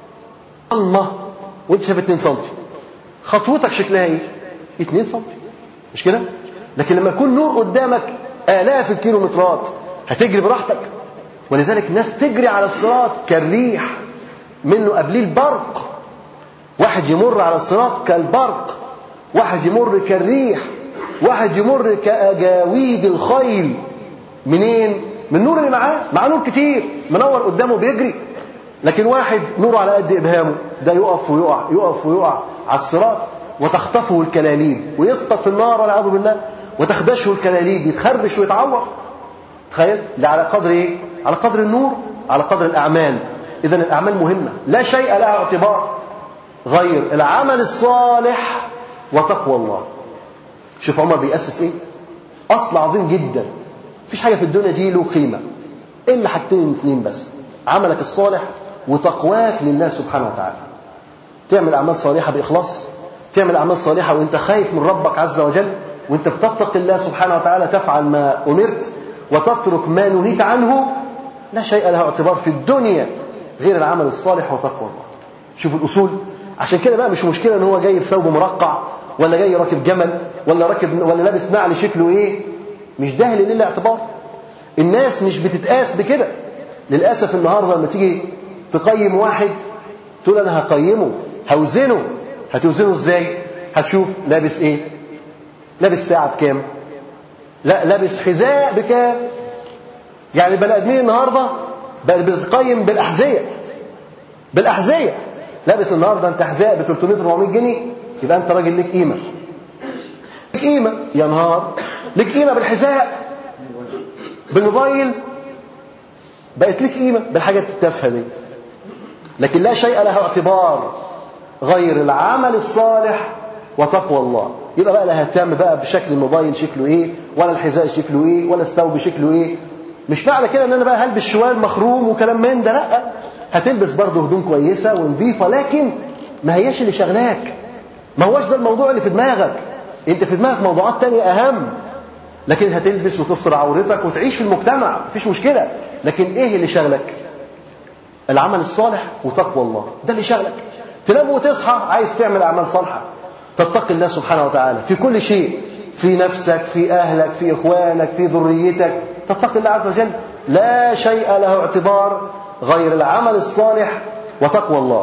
ضلمة وانت شايف 2 سم خطوتك شكلها ايه 2 سم مش كده لكن لما يكون نور قدامك آلاف الكيلومترات هتجري براحتك ولذلك الناس تجري على الصراط كالريح منه قبليه البرق واحد يمر على الصراط كالبرق واحد يمر كالريح واحد يمر كأجاويد الخيل منين؟ من النور اللي معاه معاه نور كتير منور قدامه بيجري لكن واحد نوره على قد ابهامه ده يقف ويقع يقف ويقع على الصراط وتخطفه الكلاليب ويسقط في النار والعياذ بالله وتخدشه الكلاليب يتخربش ويتعور تخيل ده على قدر ايه على قدر النور على قدر الاعمال إذا الأعمال مهمة لا شيء لها اعتبار غير العمل الصالح وتقوى الله شوف عمر بيأسس إيه أصل عظيم جدا مفيش حاجة في الدنيا دي له قيمة إلا حاجتين اثنين بس عملك الصالح وتقواك لله سبحانه وتعالى تعمل أعمال صالحة بإخلاص تعمل أعمال صالحة وأنت خايف من ربك عز وجل وأنت بتتقي الله سبحانه وتعالى تفعل ما أمرت وتترك ما نهيت عنه لا شيء له اعتبار في الدنيا غير العمل الصالح وتقوى الله شوف الأصول عشان كده بقى مش مشكلة ان هو جاي بثوب مرقع ولا جاي راكب جمل ولا راكب ولا لابس نعل شكله ايه مش ده اللي ليه اعتبار الناس مش بتتقاس بكده للاسف النهارده لما تيجي تقيم واحد تقول انا هقيمه هوزنه هتوزنه ازاي هتشوف لابس ايه لابس ساعه بكام لا لابس حذاء بكام يعني البني ادمين النهارده بقت بتتقيم بالاحذيه بالاحذيه لابس النهارده انت حذاء ب 300 400 جنيه يبقى انت راجل ليك قيمه ليك قيمه يا نهار ليك قيمه بالحذاء بالموبايل بقت ليك قيمه بالحاجات التافهه دي لكن لا شيء له اعتبار غير العمل الصالح وتقوى الله يبقى بقى لا اهتم بقى بشكل الموبايل شكله ايه ولا الحذاء شكله ايه ولا الثوب شكله ايه مش معنى كده ان انا بقى هلبس شوال مخروم وكلام من ده لا هتلبس برضه هدوم كويسه ونظيفه لكن ما هياش اللي شغلاك ما هوش ده الموضوع اللي في دماغك انت في دماغك موضوعات تانية اهم لكن هتلبس وتستر عورتك وتعيش في المجتمع مفيش مشكله لكن ايه اللي شغلك العمل الصالح وتقوى الله ده اللي شغلك تنام وتصحى عايز تعمل اعمال صالحه تتقي الله سبحانه وتعالى في كل شيء في نفسك في اهلك في اخوانك في ذريتك تتقي الله عز وجل لا شيء له اعتبار غير العمل الصالح وتقوى الله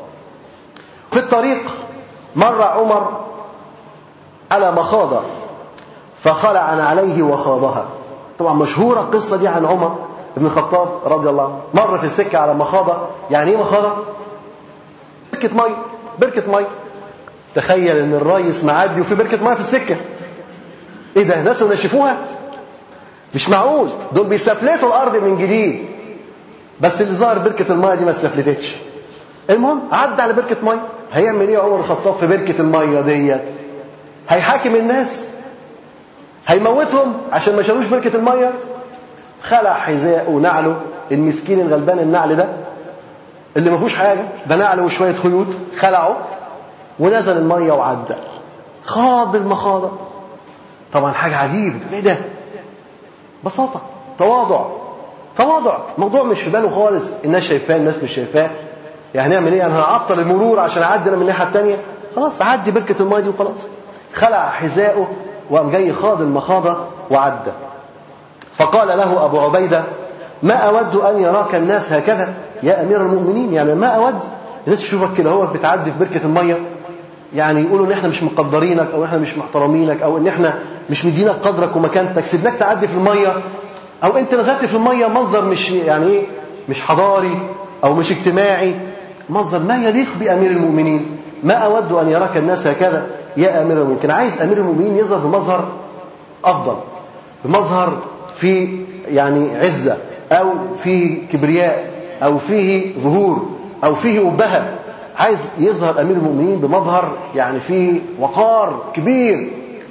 في الطريق مر عمر على مخاضة فخلع عليه وخاضها طبعا مشهورة القصة دي عن عمر بن الخطاب رضي الله عنه مر في السكة على مخاضة يعني ايه مخاضة بركة مي بركة مي تخيل ان الريس معدي وفي بركة مي في السكة ايه ده ناس نشفوها مش معقول دول بيسفلتوا الارض من جديد بس اللي ظاهر بركة المية دي ما استفلتتش المهم عدى على بركة مية هيعمل ايه عمر الخطاب في بركة المية ديت هيحاكم الناس هيموتهم عشان ما شالوش بركة المية خلع حذاءه ونعله المسكين الغلبان النعل ده اللي ما فيهوش حاجة ده نعل وشوية خيوط خلعه ونزل المية وعدى خاض المخاضة طبعا حاجة عجيبة ايه ده بساطة تواضع تواضع موضوع مش في باله خالص الناس شايفاه الناس مش شايفاه يعني نعمل ايه انا هعطل المرور عشان اعدي انا من الناحيه الثانيه خلاص عدي بركه الماء دي وخلاص خلع حذاءه وقام جاي خاض المخاضه وعدى فقال له ابو عبيده ما اود ان يراك الناس هكذا يا امير المؤمنين يعني ما اود الناس تشوفك كده هو بتعدي في بركه الميه يعني يقولوا ان احنا مش مقدرينك او احنا مش محترمينك او ان احنا مش مدينك قدرك ومكانتك سيبناك تعدي في الميه او انت نزلت في الميه منظر مش يعني ايه مش حضاري او مش اجتماعي منظر ما يليق بامير المؤمنين ما اود ان يراك الناس هكذا يا امير المؤمنين كان عايز امير المؤمنين يظهر بمظهر افضل بمظهر في يعني عزه او فيه كبرياء او فيه ظهور او فيه ابهه عايز يظهر امير المؤمنين بمظهر يعني فيه وقار كبير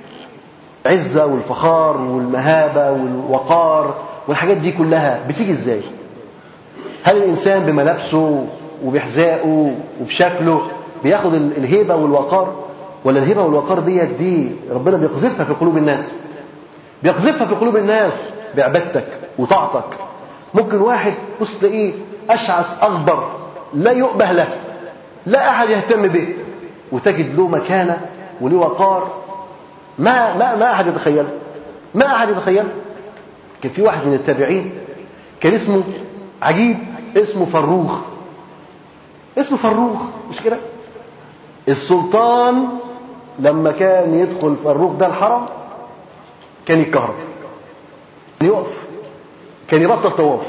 عزة والفخار والمهابة والوقار والحاجات دي كلها بتيجي ازاي هل الإنسان بملابسه وبحذائه وبشكله بياخد الهيبة والوقار ولا الهيبة والوقار ديت دي ربنا بيقذفها في قلوب الناس بيقذفها في قلوب الناس بعبادتك وطاعتك ممكن واحد بص تلاقيه أشعث أغبر لا يؤبه له لا أحد يهتم به وتجد له مكانة وله وقار ما ما ما احد يتخيل ما احد يتخيل كان في واحد من التابعين كان اسمه عجيب اسمه فروخ اسمه فروخ مش كده السلطان لما كان يدخل فروخ ده الحرم كان يتكهرب كان يقف كان يبطل طواف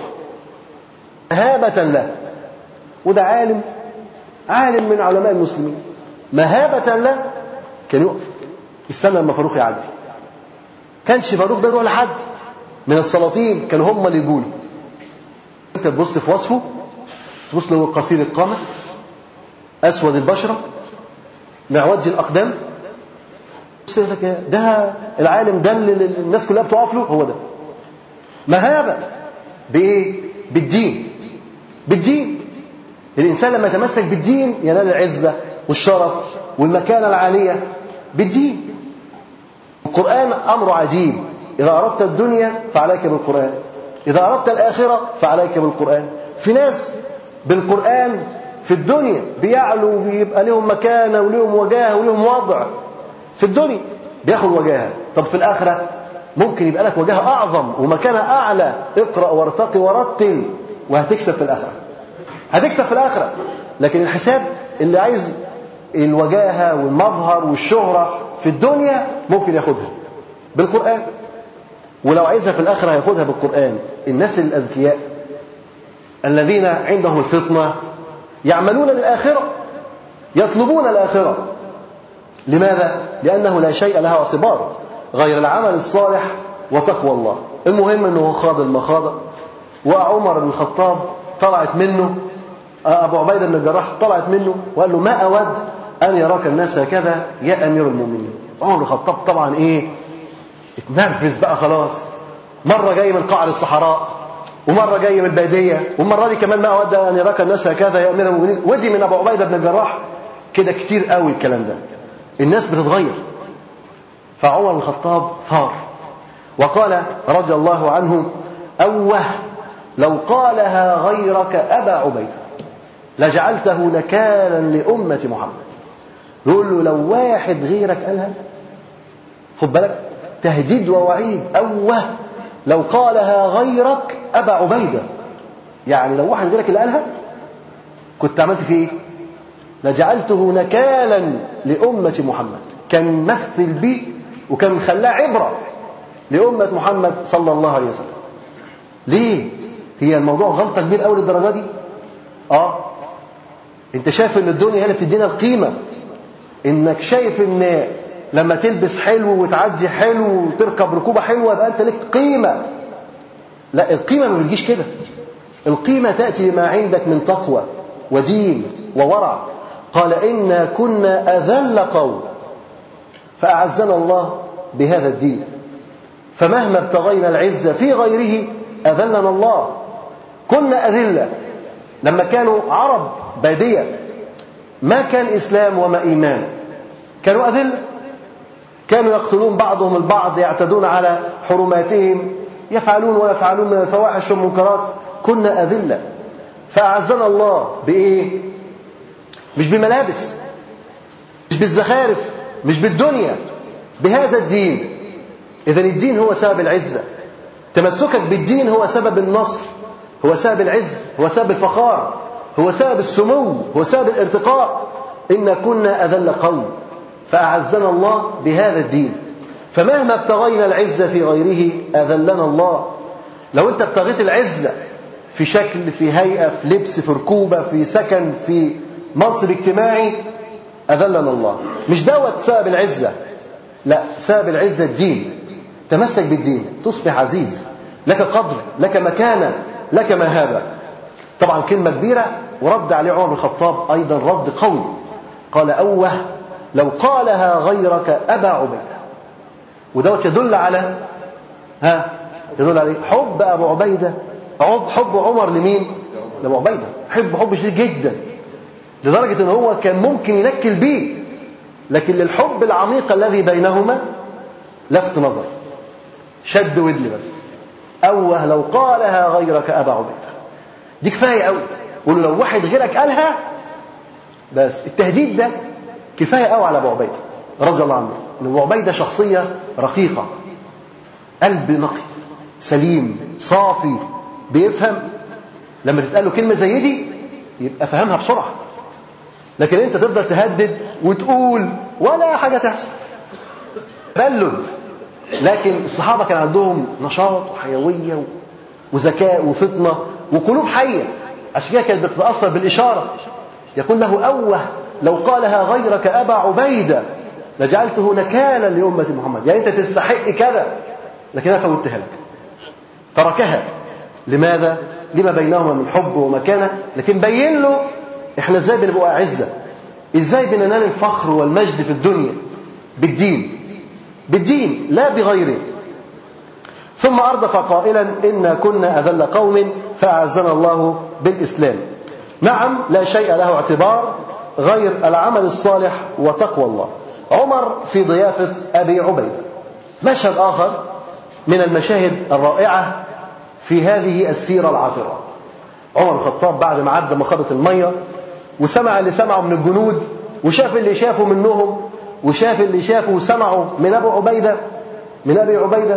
مهابة له وده عالم عالم من علماء المسلمين مهابة له كان يقف استنى لما فاروق يعدي كانش فاروق ده يروح لحد من السلاطين كانوا هم اللي يقولوا انت تبص في وصفه تبص له قصير القامة أسود البشرة معوج الأقدام ده العالم ده اللي الناس كلها بتقف له هو ده مهابة بإيه؟ بالدين بالدين الإنسان لما يتمسك بالدين ينال العزة والشرف والمكانة العالية بالدين القرآن أمر عجيب إذا أردت الدنيا فعليك بالقرآن إذا أردت الآخرة فعليك بالقرآن في ناس بالقرآن في الدنيا بيعلوا وبيبقى لهم مكانة ولهم وجاهة ولهم وضع في الدنيا بياخد وجاهة طب في الآخرة ممكن يبقى لك وجاهة أعظم ومكانة أعلى اقرأ وارتقي ورتل وهتكسب في الآخرة هتكسب في الآخرة لكن الحساب اللي عايز الوجاهة والمظهر والشهرة في الدنيا ممكن ياخدها بالقرآن ولو عايزها في الآخرة هياخدها بالقرآن الناس الأذكياء الذين عندهم الفطنة يعملون للآخرة يطلبون الآخرة لماذا؟ لأنه لا شيء لها اعتبار غير العمل الصالح وتقوى الله المهم أنه خاض المخاضة وعمر بن الخطاب طلعت منه أبو عبيدة بن الجراح طلعت منه وقال له ما أود أن يراك الناس هكذا يا أمير المؤمنين عمر بن الخطاب طبعا إيه اتنرفز بقى خلاص مرة جاي من قعر الصحراء ومرة جاي من البادية والمرة دي كمان ما أود أن يراك الناس هكذا يا أمير المؤمنين ودي من أبو عبيدة بن الجراح كده كتير قوي الكلام ده الناس بتتغير فعمر بن الخطاب ثار وقال رضي الله عنه أوه لو قالها غيرك أبا عبيدة لجعلته نكالا لأمة محمد يقول له لو واحد غيرك قالها خد بالك تهديد ووعيد أوه لو قالها غيرك أبا عبيدة يعني لو واحد غيرك اللي قالها كنت عملت فيه ايه لجعلته نكالا لأمة محمد كان مثل بيه وكان خلاه عبرة لأمة محمد صلى الله عليه وسلم ليه هي الموضوع غلطة كبير قوي للدرجة دي اه انت شايف ان الدنيا هي اللي بتدينا القيمة انك شايف ان لما تلبس حلو وتعدي حلو وتركب ركوبة حلوة يبقى انت لك قيمة لا القيمة ما بتجيش كده القيمة تأتي بما عندك من تقوى ودين وورع قال إنا كنا أذل قوم فأعزنا الله بهذا الدين فمهما ابتغينا العزة في غيره أذلنا الله كنا أذلة لما كانوا عرب بادية ما كان إسلام وما إيمان كانوا أذلة كانوا يقتلون بعضهم البعض يعتدون على حرماتهم يفعلون ويفعلون من الفواحش والمنكرات كنا أذلة فأعزنا الله بإيه؟ مش بملابس مش بالزخارف مش بالدنيا بهذا الدين إذا الدين هو سبب العزة تمسكك بالدين هو سبب النصر هو سبب العز هو سبب الفخار هو سبب السمو هو سبب الارتقاء إن كنا أذل قوم فأعزنا الله بهذا الدين فمهما ابتغينا العزة في غيره أذلنا الله لو أنت ابتغيت العزة في شكل في هيئة في لبس في ركوبة في سكن في منصب اجتماعي أذلنا الله مش دوت سبب العزة لا سبب العزة الدين تمسك بالدين تصبح عزيز لك قدر لك مكانة لك مهابة طبعا كلمة كبيرة ورد عليه عمر بن الخطاب أيضا رد قوي قال أوه لو قالها غيرك أبا عبيدة ودوت يدل على ها يدل على حب أبو عبيدة حب عمر لمين؟ لأبو عبيدة حب حب شديد جدا لدرجة أن هو كان ممكن ينكل بيه لكن للحب العميق الذي بينهما لفت نظر شد ودن بس أوه لو قالها غيرك أبا عبيدة دي كفاية قوي قول لو واحد غيرك قالها بس التهديد ده كفاية قوي على أبو عبيدة رضي الله عنه ان أبو عبيدة شخصية رقيقة قلب نقي سليم صافي بيفهم لما تتقال له كلمة زي دي يبقى فهمها بسرعة لكن انت تفضل تهدد وتقول ولا حاجة تحصل بلد لكن الصحابة كان عندهم نشاط وحيوية وذكاء وفطنة وقلوب حية عشان كده كانت بتتأثر بالإشارة يقول له أوه لو قالها غيرك أبا عبيدة لجعلته نكالا لأمة محمد يعني أنت تستحق كذا لكن أنا فوتها لك تركها لماذا؟ لما بينهما من حب ومكانة لكن بين له احنا ازاي بنبقى أعزة ازاي بننال الفخر والمجد في الدنيا بالدين بالدين لا بغيره ثم أردف قائلا إنا كنا أذل قوم فأعزنا الله بالإسلام نعم لا شيء له اعتبار غير العمل الصالح وتقوى الله عمر في ضيافة أبي عبيدة مشهد آخر من المشاهد الرائعة في هذه السيرة العاطرة عمر الخطاب بعد ما عدى مخاضة المية وسمع اللي سمعه من الجنود وشاف اللي شافه منهم وشاف اللي شافه وسمعه من أبو عبيدة من أبي عبيدة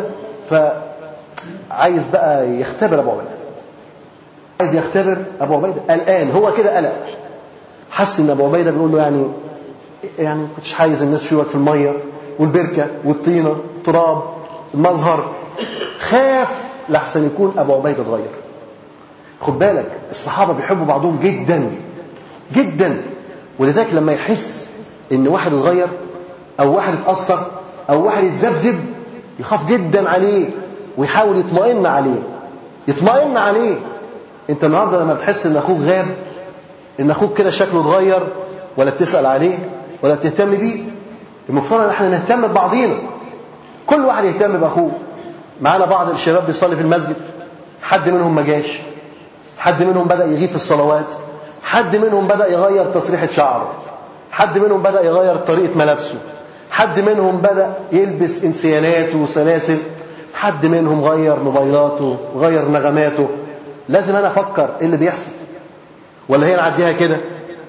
فعايز بقى يختبر أبو عبيدة عايز يختبر أبو عبيدة الآن هو كده قلق حس إن أبو عبيدة بيقول له يعني يعني ما كنتش عايز الناس شوية في المية والبركة والطينة التراب المظهر خاف لحسن يكون أبو عبيدة اتغير خد بالك الصحابة بيحبوا بعضهم جدا جدا ولذلك لما يحس ان واحد اتغير او واحد اتأثر او واحد اتذبذب يخاف جدا عليه ويحاول يطمئن عليه يطمئن عليه انت النهارده لما بتحس ان اخوك غاب ان اخوك كده شكله اتغير ولا بتسأل عليه ولا بتهتم بيه المفترض ان احنا نهتم ببعضينا كل واحد يهتم باخوه معانا بعض الشباب بيصلي في المسجد حد منهم ما جاش حد منهم بدأ يغيب في الصلوات حد منهم بدأ يغير تسريحة شعره حد منهم بدأ يغير طريقة ملابسه حد منهم بدأ يلبس انسيانات وسلاسل حد منهم غير موبايلاته وغير نغماته لازم انا افكر ايه اللي بيحصل ولا هي نعديها كده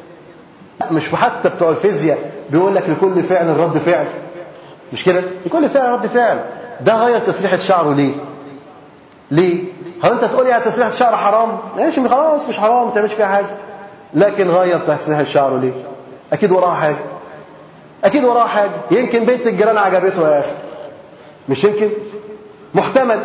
مش حتى بتوع الفيزياء بيقول لك لكل فعل رد فعل مش كده لكل فعل رد فعل ده غير تسريحة شعره ليه ليه هل انت تقول يا تسريحة الشعر حرام ماشي خلاص مش حرام ما تعملش فيها حاجة لكن غير تسريحة الشعر ليه اكيد وراها حاجة اكيد وراها حاجة يمكن بنت الجيران عجبته يا اخي مش يمكن محتمل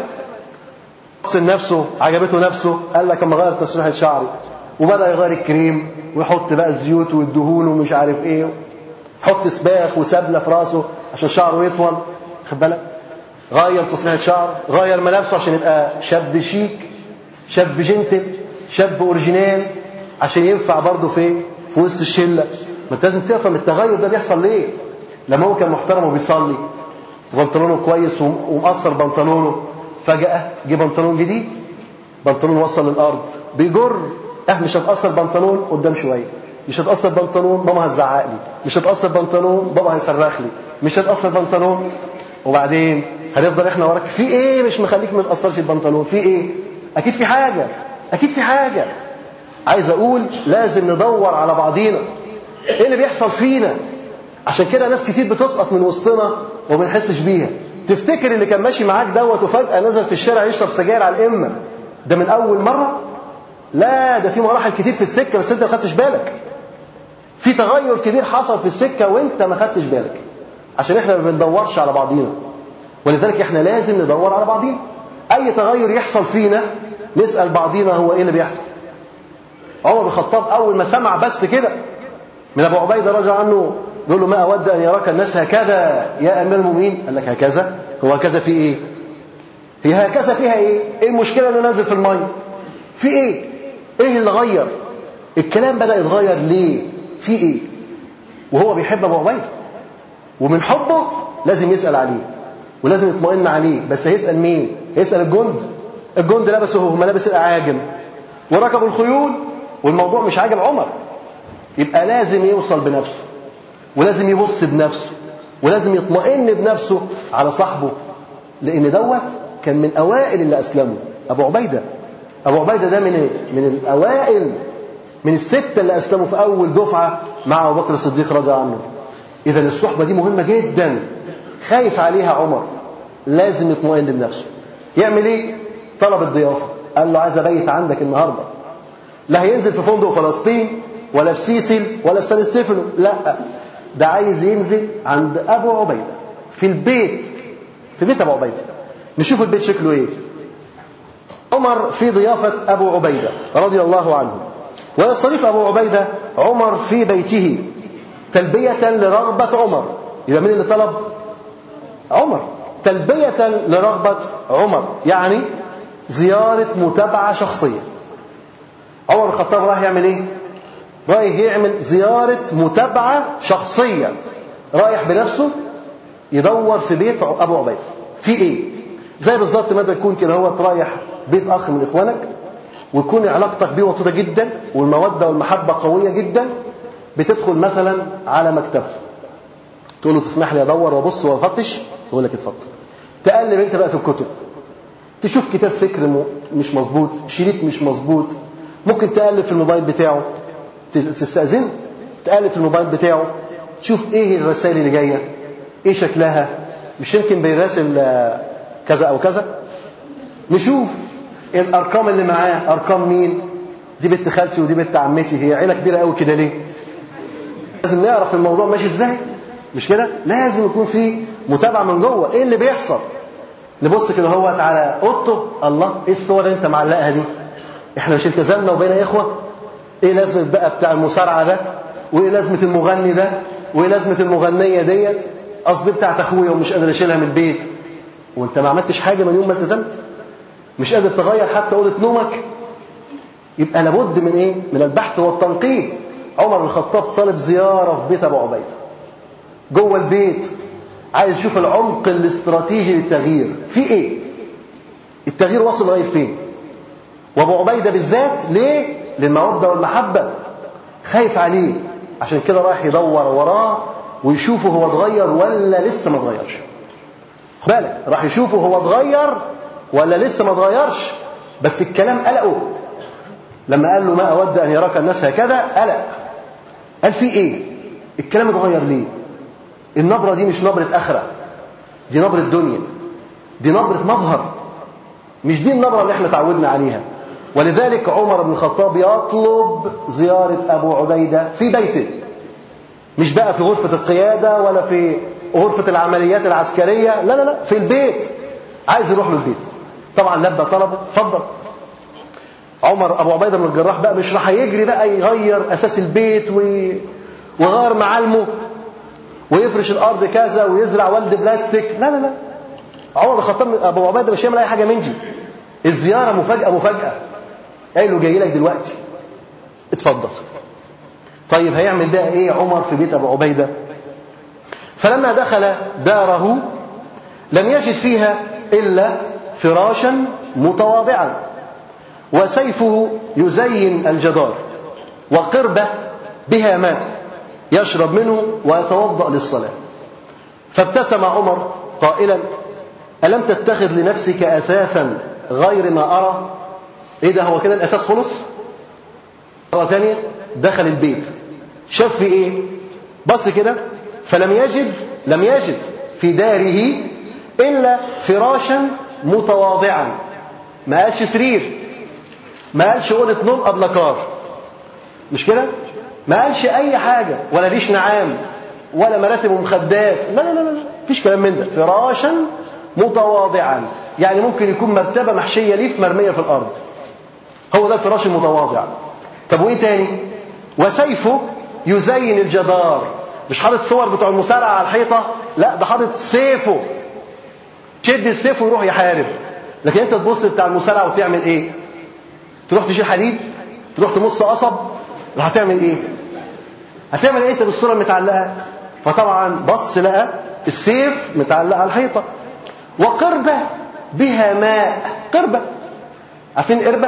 نفسه عجبته نفسه قال لك اما غير تسريحة شعري وبدأ يغير الكريم ويحط بقى الزيوت والدهون ومش عارف ايه حط سباخ وسبله في راسه عشان شعره يطول خد بالك غير تصنيع الشعر غير ملابسه عشان يبقى شاب شيك شاب جنتل شاب اوريجينال عشان ينفع برضه في في وسط الشله ما انت لازم تفهم التغير ده بيحصل ليه لما هو كان محترم وبيصلي وبنطلونه كويس ومقصر بنطلونه فجأة جه بنطلون جديد بنطلون وصل للأرض بيجر اه مش هتأثر بنطلون قدام شوية مش هتأثر بنطلون ماما هتزعق لي مش هتأثر بنطلون بابا هيصرخ لي مش هتأثر بنطلون وبعدين هنفضل احنا وراك في ايه مش مخليك ما تأثرش البنطلون في ايه اكيد في حاجة اكيد في حاجة عايز اقول لازم ندور على بعضينا ايه اللي بيحصل فينا عشان كده ناس كتير بتسقط من وسطنا وما بنحسش بيها تفتكر اللي كان ماشي معاك دوت وفجأة نزل في الشارع يشرب سجاير على الإمة ده من أول مرة لا ده في مراحل كتير في السكة بس أنت ما خدتش بالك في تغير كبير حصل في السكة وأنت ما خدتش بالك عشان احنا ما بندورش على بعضينا ولذلك احنا لازم ندور على بعضينا أي تغير يحصل فينا نسأل بعضينا هو إيه اللي بيحصل عمر بن الخطاب أول ما سمع بس كده من أبو عبيدة رجع عنه يقول له ما أود أن يراك الناس هكذا يا أمير المؤمنين قال لك هكذا هو هكذا في إيه هي هكذا فيها إيه إيه المشكلة أنه نازل في المية في إيه إيه اللي غير الكلام بدأ يتغير ليه في إيه وهو بيحب أبو عبيدة ومن حبه لازم يسأل عليه ولازم يطمئن عليه بس هيسأل مين هيسأل الجند الجند لبسه هو ملابس الأعاجم وركبوا الخيول والموضوع مش عاجب عمر يبقى لازم يوصل بنفسه ولازم يبص بنفسه ولازم يطمئن بنفسه على صاحبه لأن دوت كان من أوائل اللي أسلموا أبو عبيدة أبو عبيدة ده من من الأوائل من الستة اللي أسلموا في أول دفعة مع أبو بكر الصديق رضي عنه إذا الصحبة دي مهمة جدا خايف عليها عمر لازم يطمئن بنفسه يعمل إيه؟ طلب الضيافة قال له عايز أبيت عندك النهاردة لا هينزل في فندق فلسطين ولا في سيسل ولا في سان ستيفانو لا ده عايز ينزل عند أبو عبيدة في البيت في بيت أبو عبيدة نشوف البيت شكله إيه عمر في ضيافة أبو عبيدة رضي الله عنه ويستضيف أبو عبيدة عمر في بيته تلبية لرغبة عمر يبقى مين اللي طلب عمر تلبية لرغبة عمر يعني زيارة متابعة شخصية عمر بن الخطاب راح يعمل ايه رايح يعمل زيارة متابعة شخصية رايح بنفسه يدور في بيت أبو عبيدة في إيه زي بالظبط ما تكون كده هو رايح بيت أخ من إخوانك ويكون علاقتك بيه وطيدة جدا والمودة والمحبة قوية جدا بتدخل مثلا على مكتبته تقول له تسمح لي ادور وابص وافتش يقول لك اتفضل تقلب انت بقى في الكتب تشوف كتاب فكر مش مظبوط شريط مش مظبوط ممكن تقلب في الموبايل بتاعه تستأذن تقلب في الموبايل بتاعه تشوف ايه الرسائل اللي جايه ايه شكلها مش يمكن بيراسل كذا او كذا نشوف الارقام اللي معاه ارقام مين دي بنت خالتي ودي بنت عمتي هي عيله كبيره قوي كده ليه لازم نعرف الموضوع ماشي ازاي مش كده لازم يكون في متابعه من جوه ايه اللي بيحصل نبص كده هو على اوضته الله ايه الصور اللي انت معلقها دي احنا مش التزمنا وبقينا اخوه ايه لازمه بقى بتاع المصارعه ده وايه لازمه المغني ده وايه لازمه المغنيه ديت قصدي بتاعت اخويا ومش قادر اشيلها من البيت وانت ما عملتش حاجه من يوم ما التزمت مش قادر تغير حتى اوضه نومك يبقى لابد من ايه من البحث والتنقيب عمر بن الخطاب طالب زياره في بيت ابو عبيده جوه البيت عايز يشوف العمق الاستراتيجي للتغيير في ايه التغيير وصل لغايه فين وابو عبيده بالذات ليه للموده والمحبه خايف عليه عشان كده رايح يدور وراه ويشوفه هو اتغير ولا لسه ما اتغيرش بالك راح يشوفه هو اتغير ولا لسه ما اتغيرش بس الكلام قلقه لما قال له ما اود ان يراك الناس هكذا قلق قال في ايه الكلام اتغير ليه النبره دي مش نبره اخره دي نبره دنيا دي نبره مظهر مش دي النبره اللي احنا تعودنا عليها ولذلك عمر بن الخطاب يطلب زياره ابو عبيده في بيته مش بقى في غرفة القيادة ولا في غرفة العمليات العسكرية لا لا لا في البيت عايز يروح له البيت طبعا لبى طلبه اتفضل عمر ابو عبيده بن الجراح بقى مش راح يجري بقى يغير اساس البيت ويغير معالمه ويفرش الارض كذا ويزرع ولد بلاستيك لا لا لا عمر بن الخطاب ابو عبيده مش هيعمل اي حاجه من دي الزياره مفاجاه مفاجاه قايل له جاي لك دلوقتي اتفضل طيب هيعمل بقى ايه عمر في بيت ابو عبيده فلما دخل داره لم يجد فيها الا فراشا متواضعا وسيفه يزين الجدار وقربه بها ماء يشرب منه ويتوضا للصلاه فابتسم عمر قائلا الم تتخذ لنفسك اثاثا غير ما ارى ايه ده هو كده الاساس خلص مره ثانيه دخل البيت شاف في ايه بص كده فلم يجد لم يجد في داره الا فراشا متواضعا ما قالش سرير ما قالش اوضه نوم ابلكار مش كده ما قالش اي حاجه ولا ريش نعام ولا مراتب ومخدات لا لا لا لا مفيش كلام من ده فراشا متواضعا يعني ممكن يكون مرتبه محشيه ليف مرميه في الارض هو ده الفراش المتواضع طب وايه تاني وسيفه يزين الجدار مش حاطط صور بتوع المسارعة على الحيطة لا ده حاطط سيفه شد السيف ويروح يحارب لكن انت تبص بتاع المسارعة وتعمل ايه تروح تشيل حديد تروح تمص قصب هتعمل ايه هتعمل ايه انت بالصورة المتعلقة فطبعا بص لقى السيف متعلق على الحيطة وقربة بها ماء قربة عارفين قربة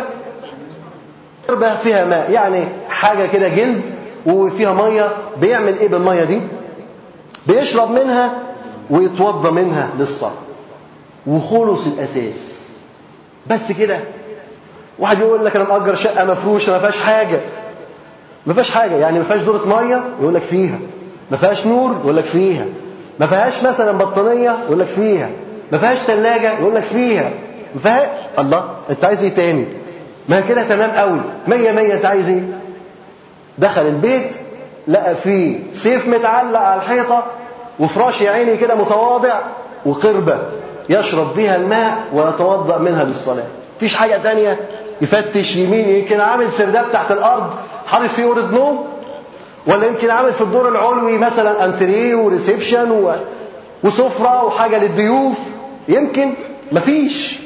قربة فيها ماء يعني حاجة كده جلد وفيها ميه بيعمل ايه بالميه دي بيشرب منها ويتوضى منها للصلاه وخلص الاساس بس كده واحد يقول لك انا مأجر شقه مفروشه ما فيهاش حاجه ما فيهاش حاجه يعني ما فيهاش دوره ميه يقول لك فيها ما فيهاش نور يقول لك فيها ما فيهاش مثلا بطانيه يقول لك فيها ما فيهاش ثلاجه يقول لك فيها ما فيها الله انت عايز ايه تاني ما كده تمام قوي مية مية انت عايز ايه دخل البيت لقى فيه سيف متعلق على الحيطة وفراش يا عيني كده متواضع وقربة يشرب بها الماء ويتوضأ منها للصلاة مفيش حاجة تانية يفتش يمين يمكن عامل سرداب تحت الأرض حاطط فيه أوضة نوم ولا يمكن عامل في الدور العلوي مثلا انتريه وريسبشن و... وسفرة وحاجة للضيوف يمكن مفيش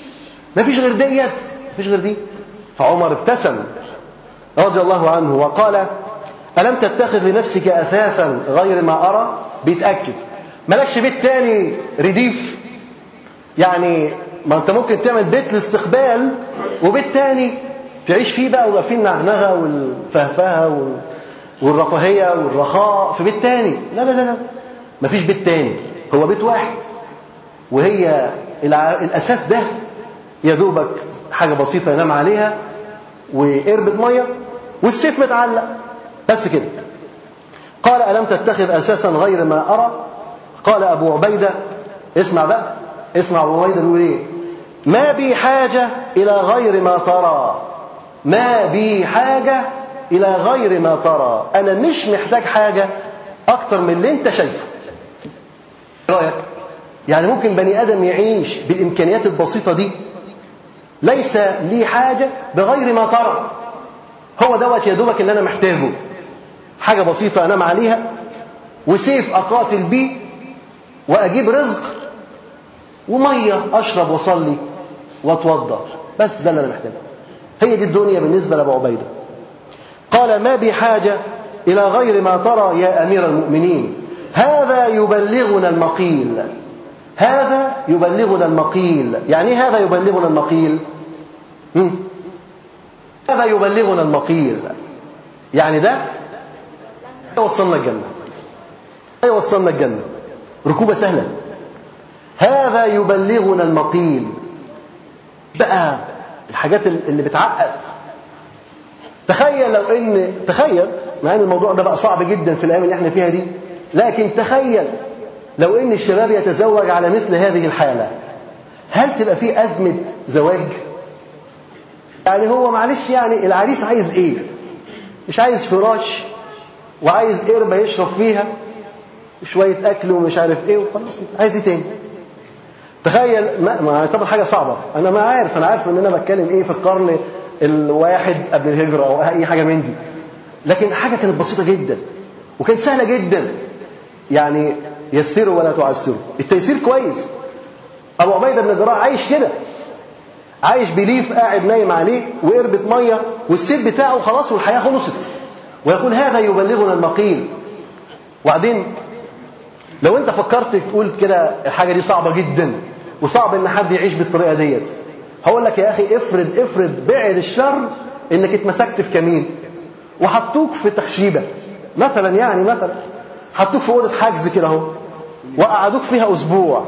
ما فيش غير ديت ما فيش غير دي فعمر ابتسم رضي الله عنه وقال ألم تتخذ لنفسك أثاثا غير ما أرى بيتأكد مالكش بيت تاني رديف يعني ما انت ممكن تعمل بيت الاستقبال وبيت تاني تعيش فيه بقى ويبقى فيه النغنغه والفهفهه والرفاهيه والرخاء في بيت تاني لا لا لا لا مفيش بيت تاني هو بيت واحد وهي الاساس ده يا دوبك حاجه بسيطه ينام عليها وقربة ميه والسيف متعلق بس كده قال ألم تتخذ أساسا غير ما أرى قال أبو عبيدة اسمع بقى اسمع أبو عبيدة بيقول إيه ما بي حاجة إلى غير ما ترى ما بي حاجة إلى غير ما ترى أنا مش محتاج حاجة أكتر من اللي أنت شايفه رأيك يعني ممكن بني آدم يعيش بالإمكانيات البسيطة دي ليس لي حاجة بغير ما ترى هو دوت يا دوبك اللي أنا محتاجه حاجة بسيطة أنام عليها وسيف أقاتل بيه وأجيب رزق ومية أشرب وأصلي وأتوضأ بس ده اللي أنا محتاجه هي دي الدنيا بالنسبة لأبو عبيدة قال ما بحاجة إلى غير ما ترى يا أمير المؤمنين هذا يبلغنا المقيل هذا يبلغنا المقيل يعني هذا يبلغنا المقيل هذا يبلغنا المقيل يعني ده يوصلنا الجنة يوصلنا الجنة ركوبة سهلة هذا يبلغنا المقيل بقى الحاجات اللي بتعقد تخيل لو ان تخيل مع ان الموضوع ده بقى صعب جدا في الايام اللي احنا فيها دي لكن تخيل لو ان الشباب يتزوج على مثل هذه الحاله هل تبقى في ازمه زواج يعني هو معلش يعني العريس عايز ايه مش عايز فراش وعايز قربه يشرب فيها وشويه اكل ومش عارف ايه وخلاص عايز ايه تاني تخيل ما, ما طبعا حاجه صعبه انا ما عارف انا عارف ان انا بتكلم ايه في القرن الواحد قبل الهجره او اي حاجه من دي لكن حاجه كانت بسيطه جدا وكانت سهله جدا يعني يسروا ولا تعسروا التيسير كويس ابو عبيده بن الجراح عايش كده عايش بليف قاعد نايم عليه وقربة ميه والسيف بتاعه خلاص والحياه خلصت ويقول هذا يبلغنا المقيل وبعدين لو انت فكرت تقول كده الحاجه دي صعبه جدا وصعب ان حد يعيش بالطريقه ديت هقول لك يا اخي افرض افرض بعد الشر انك اتمسكت في كمين وحطوك في تخشيبه مثلا يعني مثلا حطوك في اوضه حجز كده اهو وقعدوك فيها اسبوع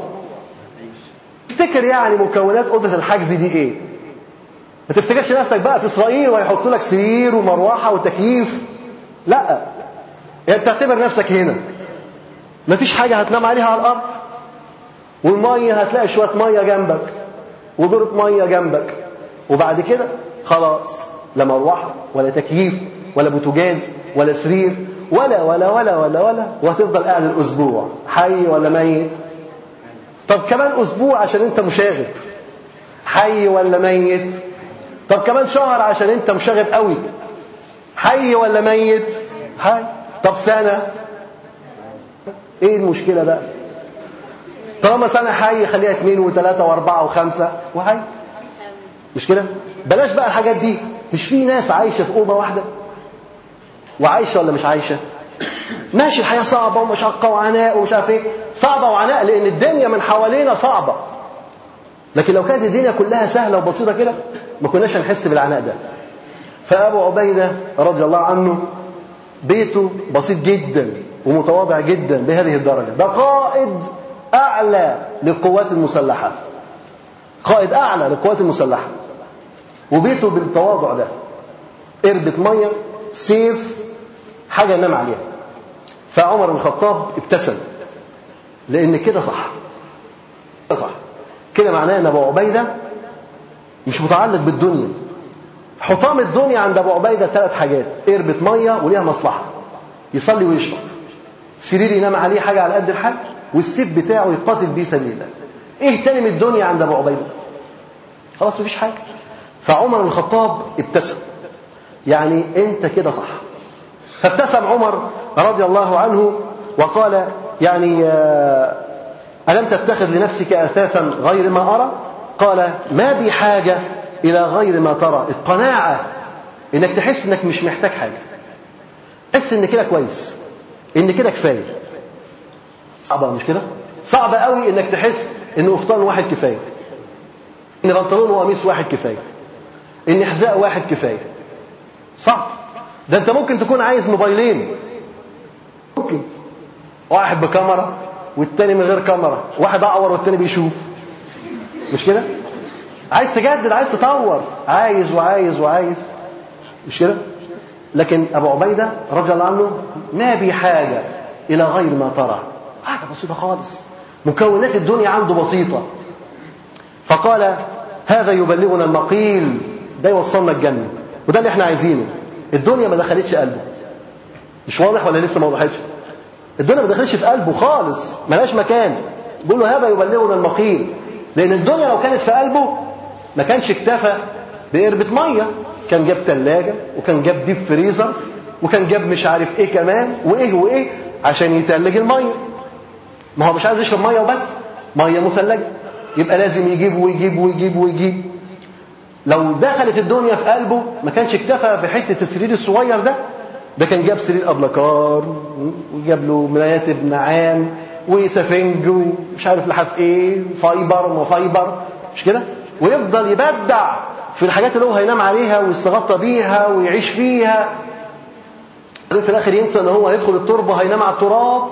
تفتكر يعني مكونات اوضه الحجز دي ايه ما تفتكرش نفسك بقى في اسرائيل ويحطوا لك سرير ومروحه وتكييف لا يعني تعتبر نفسك هنا مفيش حاجه هتنام عليها على الارض والميه هتلاقي شويه ميه جنبك ودورة ميه جنبك وبعد كده خلاص لا مروحه ولا تكييف ولا بوتاجاز ولا سرير ولا ولا ولا ولا ولا وهتفضل قاعد الاسبوع حي ولا ميت طب كمان اسبوع عشان انت مشاغب حي ولا ميت طب كمان شهر عشان انت مشاغب قوي حي ولا ميت حي طب سنه ايه المشكله بقى طالما سنه حي خليها اثنين وثلاثه واربعه وخمسه وحي مش كده بلاش بقى الحاجات دي مش في ناس عايشه في اوضه واحده وعايشه ولا مش عايشه ماشي الحياه صعبه ومشقه وعناء ومش عارف ايه صعبه وعناء لان الدنيا من حوالينا صعبه لكن لو كانت الدنيا كلها سهله وبسيطه كده ما كناش هنحس بالعناء ده فابو عبيده رضي الله عنه بيته بسيط جدا ومتواضع جدا بهذه الدرجه ده قائد اعلى للقوات المسلحه قائد اعلى للقوات المسلحه وبيته بالتواضع ده قربة ميه سيف حاجه ينام عليها فعمر بن الخطاب ابتسم لان كده صح كده صح كده معناه ان ابو عبيده مش متعلق بالدنيا حطام الدنيا عند ابو عبيده ثلاث حاجات قربة ميه وليها مصلحه يصلي ويشرب سرير ينام عليه حاجه على قد الحال والسيف بتاعه يقاتل بيه سبيل الله ايه تاني من الدنيا عند ابو عبيده خلاص مفيش حاجه فعمر بن الخطاب ابتسم يعني انت كده صح فابتسم عمر رضي الله عنه وقال يعني ألم تتخذ لنفسك أثاثا غير ما أرى قال ما بي حاجة إلى غير ما ترى القناعة إنك تحس إنك مش محتاج حاجة تحس إن كده كويس إن كده كفاية صعبة مش كده صعب قوي إنك تحس إن قفطان واحد كفاية إن بنطلون وقميص واحد كفاية إن حذاء واحد كفاية صعب ده أنت ممكن تكون عايز موبايلين ممكن واحد بكاميرا والتاني من غير كاميرا واحد أعور والتاني بيشوف مش كده عايز تجدد عايز تطور عايز وعايز وعايز مش كده لكن أبو عبيدة رضي الله عنه ما بي حاجة إلى غير ما ترى حاجة بسيطة خالص مكونات الدنيا عنده بسيطة فقال هذا يبلغنا المقيل ده يوصلنا الجنة وده اللي احنا عايزينه الدنيا ما دخلتش قلبه مش واضح ولا لسه ما وضحتش الدنيا ما دخلتش في قلبه خالص ملهاش مكان بيقول له هذا يبلغنا المقيل لان الدنيا لو كانت في قلبه ما كانش اكتفى بقربة مية كان جاب ثلاجة وكان جاب ديب فريزر وكان جاب مش عارف ايه كمان وايه وايه عشان يتلج المية ما هو مش عايز يشرب مية وبس مية مثلجة يبقى لازم يجيب ويجيب ويجيب ويجيب لو دخلت الدنيا في قلبه ما كانش اكتفى بحتة السرير الصغير ده ده كان جاب سرير أبلكار وجاب له ملايات نعام وسفنج ومش عارف لحاف ايه فايبر وفايبر مش كده ويفضل يبدع في الحاجات اللي هو هينام عليها ويستغطى بيها ويعيش فيها في الاخر ينسى ان هو هيدخل التربه هينام على التراب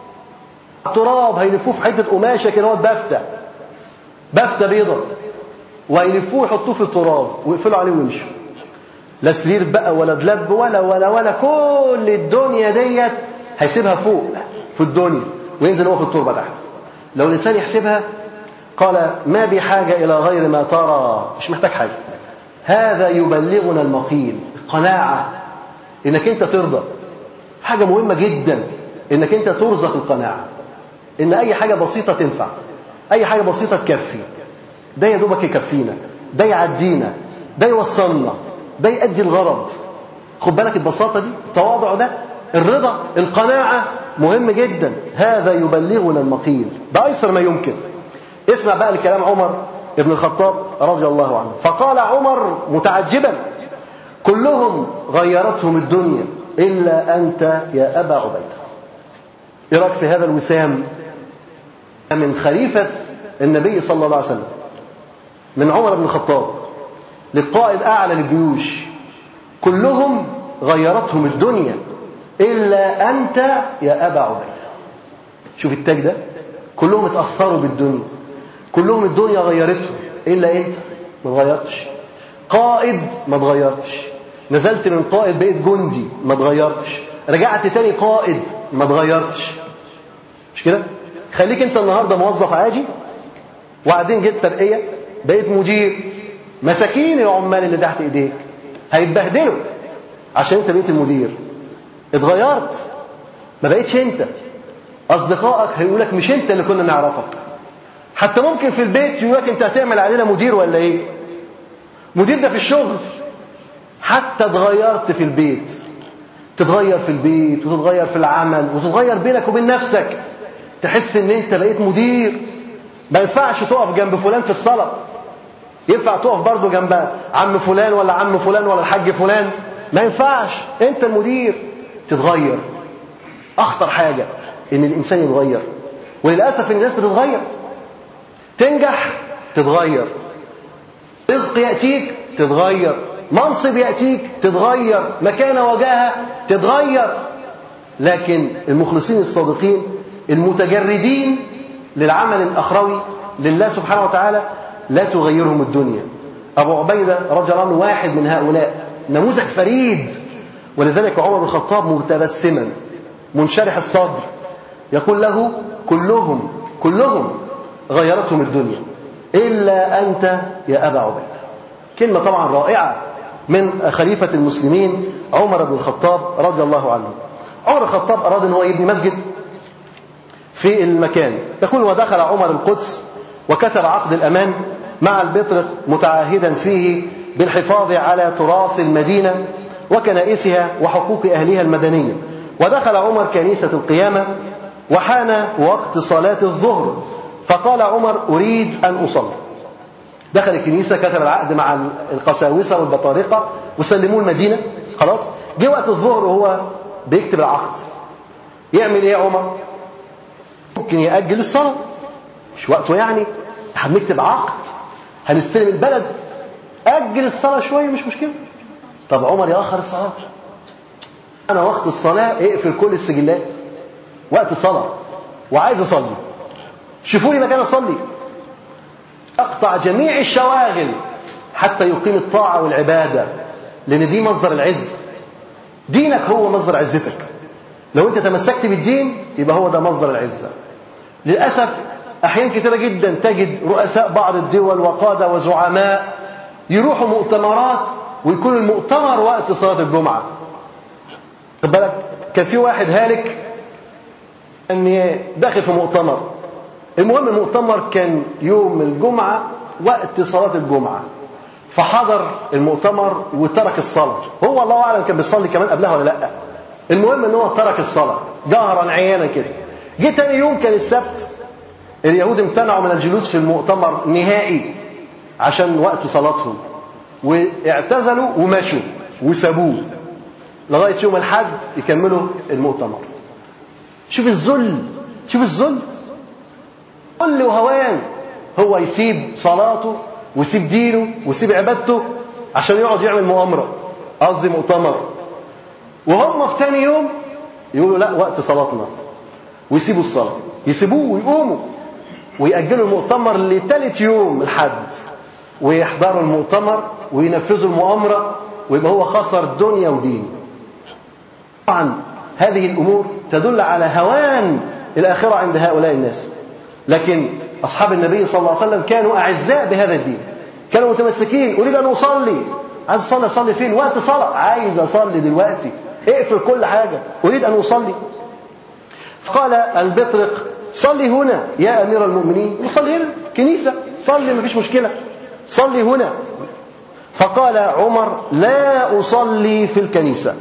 التراب هيلفوه في حته قماشه كده هو بافته بافته بيضه وهيلفوه يحطوه في التراب ويقفلوا عليه ويمشوا لا سرير بقى ولا دلب ولا ولا ولا كل الدنيا ديت هيسيبها فوق في الدنيا وينزل هو في التربه تحت لو الانسان يحسبها قال ما بحاجه الى غير ما ترى مش محتاج حاجه هذا يبلغنا المقيل القناعه انك انت ترضى حاجه مهمه جدا انك انت ترزق القناعه ان اي حاجه بسيطه تنفع اي حاجه بسيطه تكفي ده يا دوبك يكفينا ده يعدينا ده يوصلنا ده يؤدي الغرض خد بالك البساطه دي التواضع ده الرضا القناعه مهم جدا هذا يبلغنا المقيل بايسر ما يمكن اسمع بقى لكلام عمر ابن الخطاب رضي الله عنه فقال عمر متعجبا كلهم غيرتهم الدنيا الا انت يا ابا عبيده ايه رايك في هذا الوسام من خليفه النبي صلى الله عليه وسلم من عمر بن الخطاب للقائد اعلى للجيوش كلهم غيرتهم الدنيا الا انت يا ابا عبيده شوف التاج ده كلهم اتاثروا بالدنيا كلهم الدنيا غيرتهم الا انت ما اتغيرتش قائد ما اتغيرتش نزلت من قائد بقيت جندي ما اتغيرتش رجعت تاني قائد ما اتغيرتش مش كده خليك انت النهارده موظف عادي وبعدين جيت ترقيه بقيت مدير مساكين العمال اللي تحت ايديك هيتبهدلوا عشان انت بقيت المدير اتغيرت ما بقيتش انت اصدقائك هيقولك مش انت اللي كنا نعرفك حتى ممكن في البيت يقولك انت هتعمل علينا مدير ولا ايه مدير ده في الشغل حتى اتغيرت في البيت تتغير في البيت وتتغير في العمل وتتغير بينك وبين نفسك تحس ان انت بقيت مدير ما ينفعش تقف جنب فلان في الصلاه ينفع تقف برضه جنب عم فلان ولا عم فلان ولا الحاج فلان ما ينفعش انت المدير تتغير اخطر حاجه ان الانسان يتغير وللاسف الناس بتتغير تنجح تتغير رزق ياتيك تتغير منصب ياتيك تتغير مكانه وجاهه تتغير لكن المخلصين الصادقين المتجردين للعمل الاخروي لله سبحانه وتعالى لا تغيرهم الدنيا ابو عبيده رضي الله عنه واحد من هؤلاء نموذج فريد ولذلك عمر بن الخطاب متبسما منشرح الصدر يقول له كلهم كلهم غيرتهم الدنيا إلا أنت يا أبا عبيدة كلمة طبعا رائعة من خليفة المسلمين عمر بن الخطاب رضي الله عنه عمر بن الخطاب أراد أن هو يبني مسجد في المكان يقول ودخل عمر القدس وكتب عقد الأمان مع البطرق متعاهدا فيه بالحفاظ على تراث المدينة وكنائسها وحقوق أهلها المدنية ودخل عمر كنيسة القيامة وحان وقت صلاة الظهر فقال عمر أريد أن أصلي دخل الكنيسة كتب العقد مع القساوسة والبطارقة وسلموه المدينة خلاص جه وقت الظهر وهو بيكتب العقد يعمل ايه يا عمر ممكن يأجل الصلاة مش وقته يعني هنكتب عقد هنستلم البلد أجل الصلاة شوية مش مشكلة طب عمر يأخر الصلاة أنا وقت الصلاة اقفل كل السجلات وقت صلاة وعايز أصلي شوفوا لي مكان أصلي أقطع جميع الشواغل حتى يقيم الطاعة والعبادة لأن دي مصدر العز دينك هو مصدر عزتك لو أنت تمسكت بالدين يبقى هو ده مصدر العزة للأسف أحيان كثيرة جدا تجد رؤساء بعض الدول وقادة وزعماء يروحوا مؤتمرات ويكون المؤتمر وقت صلاة الجمعة خد بالك كان في واحد هالك ان داخل في مؤتمر المهم المؤتمر كان يوم الجمعة وقت صلاة الجمعة فحضر المؤتمر وترك الصلاة هو الله أعلم كان بيصلي كمان قبلها ولا لأ المهم ان هو ترك الصلاة جهرا عيانا كده جه تاني يوم كان السبت اليهود امتنعوا من الجلوس في المؤتمر نهائي عشان وقت صلاتهم واعتزلوا ومشوا وسابوه لغاية يوم الحد يكملوا المؤتمر شوف الذل شوف الذل كل وهوان هو يسيب صلاته ويسيب دينه ويسيب عبادته عشان يقعد يعمل مؤامرة قصدي مؤتمر وهم في تاني يوم يقولوا لا وقت صلاتنا ويسيبوا الصلاة يسيبوه ويقوموا ويأجلوا المؤتمر لثالث يوم الحد ويحضروا المؤتمر وينفذوا المؤامرة ويبقى هو خسر دنيا ودين طبعا هذه الأمور تدل على هوان الآخرة عند هؤلاء الناس لكن أصحاب النبي صلى الله عليه وسلم كانوا أعزاء بهذا الدين كانوا متمسكين أريد أن أصلي عايز أصلي أصلي فين وقت صلاة عايز أصلي دلوقتي اقفل كل حاجة أريد أن أصلي قال البطرق صلي هنا يا أمير المؤمنين وصلي هنا كنيسة صلي ما فيش مشكلة صلي هنا فقال عمر لا أصلي في الكنيسة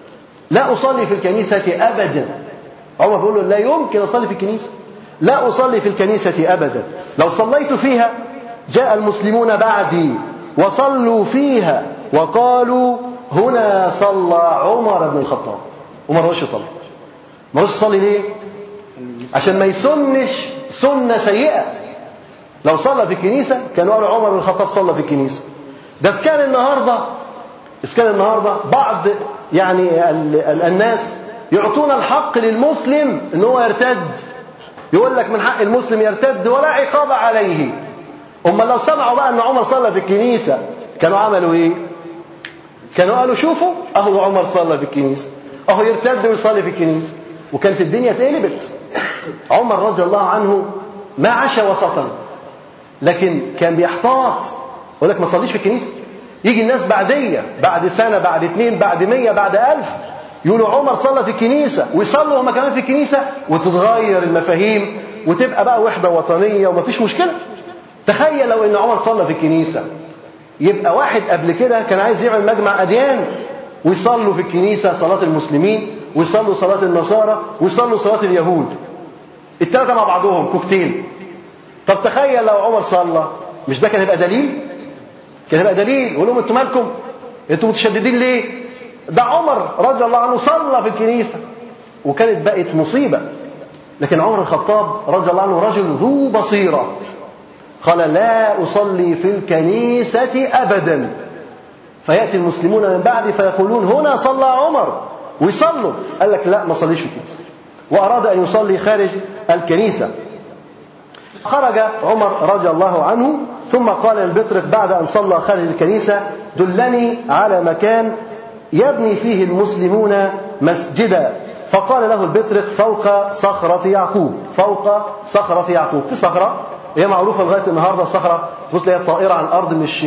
لا أصلي في الكنيسة أبدا عمر بيقول له لا يمكن أصلي في الكنيسة لا أصلي في الكنيسة أبدا لو صليت فيها جاء المسلمون بعدي وصلوا فيها وقالوا هنا صلى عمر بن الخطاب وما رضاش يصلي ما رضاش يصلي ليه عشان ما يسنش سنة سيئة لو صلى في الكنيسة كانوا قالوا عمر بن الخطاب صلى في الكنيسة ده كان النهاردة كان النهاردة بعض يعني الناس يعطون الحق للمسلم ان هو يرتد يقول لك من حق المسلم يرتد ولا عقاب عليه أما لو سمعوا بقى أن عمر صلى في الكنيسة كانوا عملوا إيه كانوا قالوا شوفوا أهو عمر صلى في الكنيسة أهو يرتد ويصلي في الكنيسة وكانت الدنيا اتقلبت عمر رضي الله عنه ما عاش وسطا لكن كان بيحتاط يقول لك ما صليش في الكنيسة يجي الناس بعدية بعد سنة بعد اثنين بعد مية بعد ألف يقولوا عمر صلى في الكنيسة ويصلوا هم كمان في الكنيسة وتتغير المفاهيم وتبقى بقى وحدة وطنية ومفيش مشكلة تخيل لو ان عمر صلى في الكنيسة يبقى واحد قبل كده كان عايز يعمل مجمع أديان ويصلوا في الكنيسة صلاة المسلمين ويصلوا صلاة النصارى ويصلوا صلاة اليهود الثلاثة مع بعضهم كوكتيل طب تخيل لو عمر صلى مش ده كان هيبقى دليل كان هيبقى دليل يقول لهم انتوا مالكم انتوا متشددين ليه ده عمر رضي الله عنه صلى في الكنيسة وكانت بقت مصيبة لكن عمر الخطاب رضي الله عنه رجل ذو بصيرة قال لا أصلي في الكنيسة أبدا فيأتي المسلمون من بعد فيقولون هنا صلى عمر ويصلوا قال لك لا ما صليش في الكنيسة وأراد أن يصلي خارج الكنيسة خرج عمر رضي الله عنه ثم قال للبطرق بعد أن صلى خارج الكنيسة دلني على مكان يبني فيه المسلمون مسجدا فقال له البطرق فوق صخرة يعقوب فوق صخرة يعقوب في صخرة هي معروفة لغاية النهاردة الصخرة تبص هي طائرة عن الأرض مش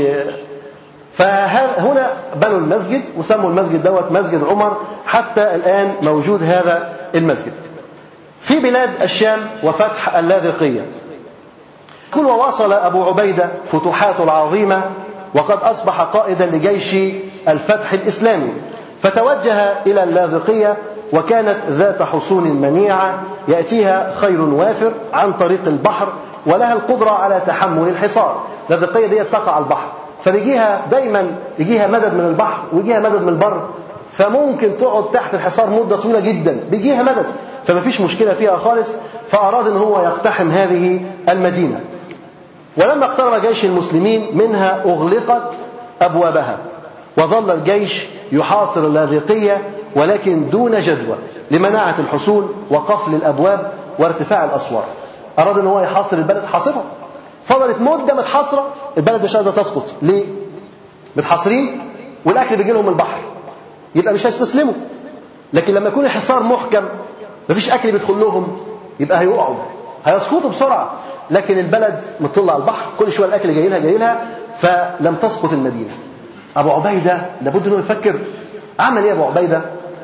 فهنا بنوا المسجد وسموا المسجد دوت مسجد عمر حتى الآن موجود هذا المسجد في بلاد الشام وفتح اللاذقية كل وواصل أبو عبيدة فتوحاته العظيمة وقد أصبح قائدا لجيش الفتح الإسلامي فتوجه إلى اللاذقية وكانت ذات حصون منيعة يأتيها خير وافر عن طريق البحر ولها القدرة على تحمل الحصار اللاذقية دي تقع على البحر فبيجيها دايما يجيها مدد من البحر ويجيها مدد من البر فممكن تقعد تحت الحصار مدة طويلة جدا بيجيها مدد فما فيش مشكلة فيها خالص فأراد أن هو يقتحم هذه المدينة ولما اقترب جيش المسلمين منها أغلقت أبوابها وظل الجيش يحاصر اللاذقية ولكن دون جدوى لمناعة الحصول وقفل الأبواب وارتفاع الأسوار أراد أن هو يحاصر البلد حاصرها فضلت مدة متحاصرة البلد مش عايزة تسقط ليه؟ متحاصرين والأكل بيجي لهم البحر يبقى مش هيستسلموا لكن لما يكون الحصار محكم مفيش أكل بيدخل لهم يبقى هيقعوا هيسقطوا بسرعة لكن البلد مطلة على البحر كل شوية الأكل جاي لها جاي لها فلم تسقط المدينة أبو عبيدة لابد أنه يفكر عمل إيه أبو عبيدة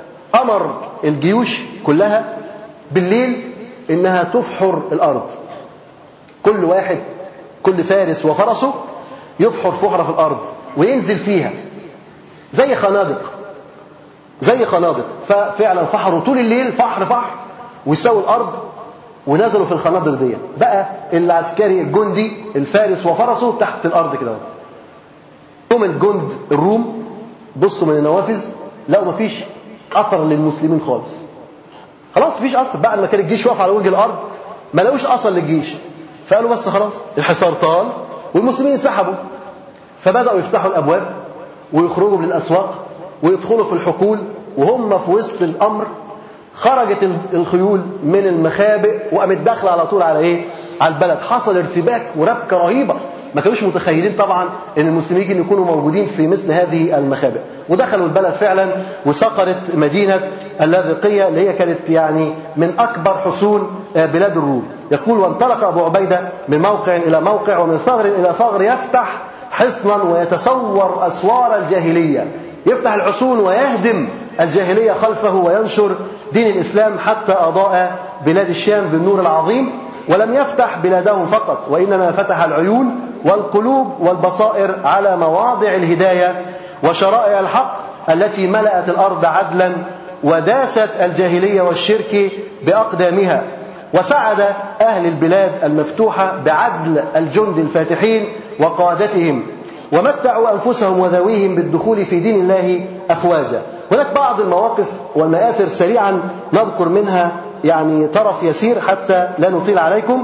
أمر الجيوش كلها بالليل إنها تفحر الأرض كل واحد كل فارس وفرسه يفحر فحرة في الأرض وينزل فيها زي خنادق زي خنادق ففعلا فحروا طول الليل فحر فحر ويساووا الأرض ونزلوا في الخنادق ديت بقى العسكري الجندي الفارس وفرسه تحت الأرض كده قوم الجند الروم بصوا من النوافذ لقوا مفيش أثر للمسلمين خالص خلاص مفيش أثر بعد ما كان الجيش واقف على وجه الأرض ما لقوش أثر للجيش فقالوا بس خلاص الحصار طال والمسلمين انسحبوا فبدأوا يفتحوا الأبواب ويخرجوا من الأسواق ويدخلوا في الحقول وهم في وسط الأمر خرجت الخيول من المخابئ وقامت داخله على طول على ايه؟ على البلد حصل ارتباك وربكه رهيبه ما كانوش متخيلين طبعا ان المسلمين يمكن يكونوا موجودين في مثل هذه المخابئ ودخلوا البلد فعلا وسقرت مدينه اللاذقيه اللي هي كانت يعني من اكبر حصون آه، بلاد الروم يقول وانطلق ابو عبيده من موقع الى موقع ومن ثغر الى ثغر يفتح حصنا ويتصور اسوار الجاهليه يفتح الحصون ويهدم الجاهليه خلفه وينشر دين الاسلام حتى اضاء بلاد الشام بالنور العظيم ولم يفتح بلادهم فقط وانما فتح العيون والقلوب والبصائر على مواضع الهدايه وشرائع الحق التي ملأت الارض عدلا وداست الجاهليه والشرك باقدامها وسعد اهل البلاد المفتوحه بعدل الجند الفاتحين وقادتهم ومتعوا انفسهم وذويهم بالدخول في دين الله افواجا هناك بعض المواقف والمآثر سريعا نذكر منها يعني طرف يسير حتى لا نطيل عليكم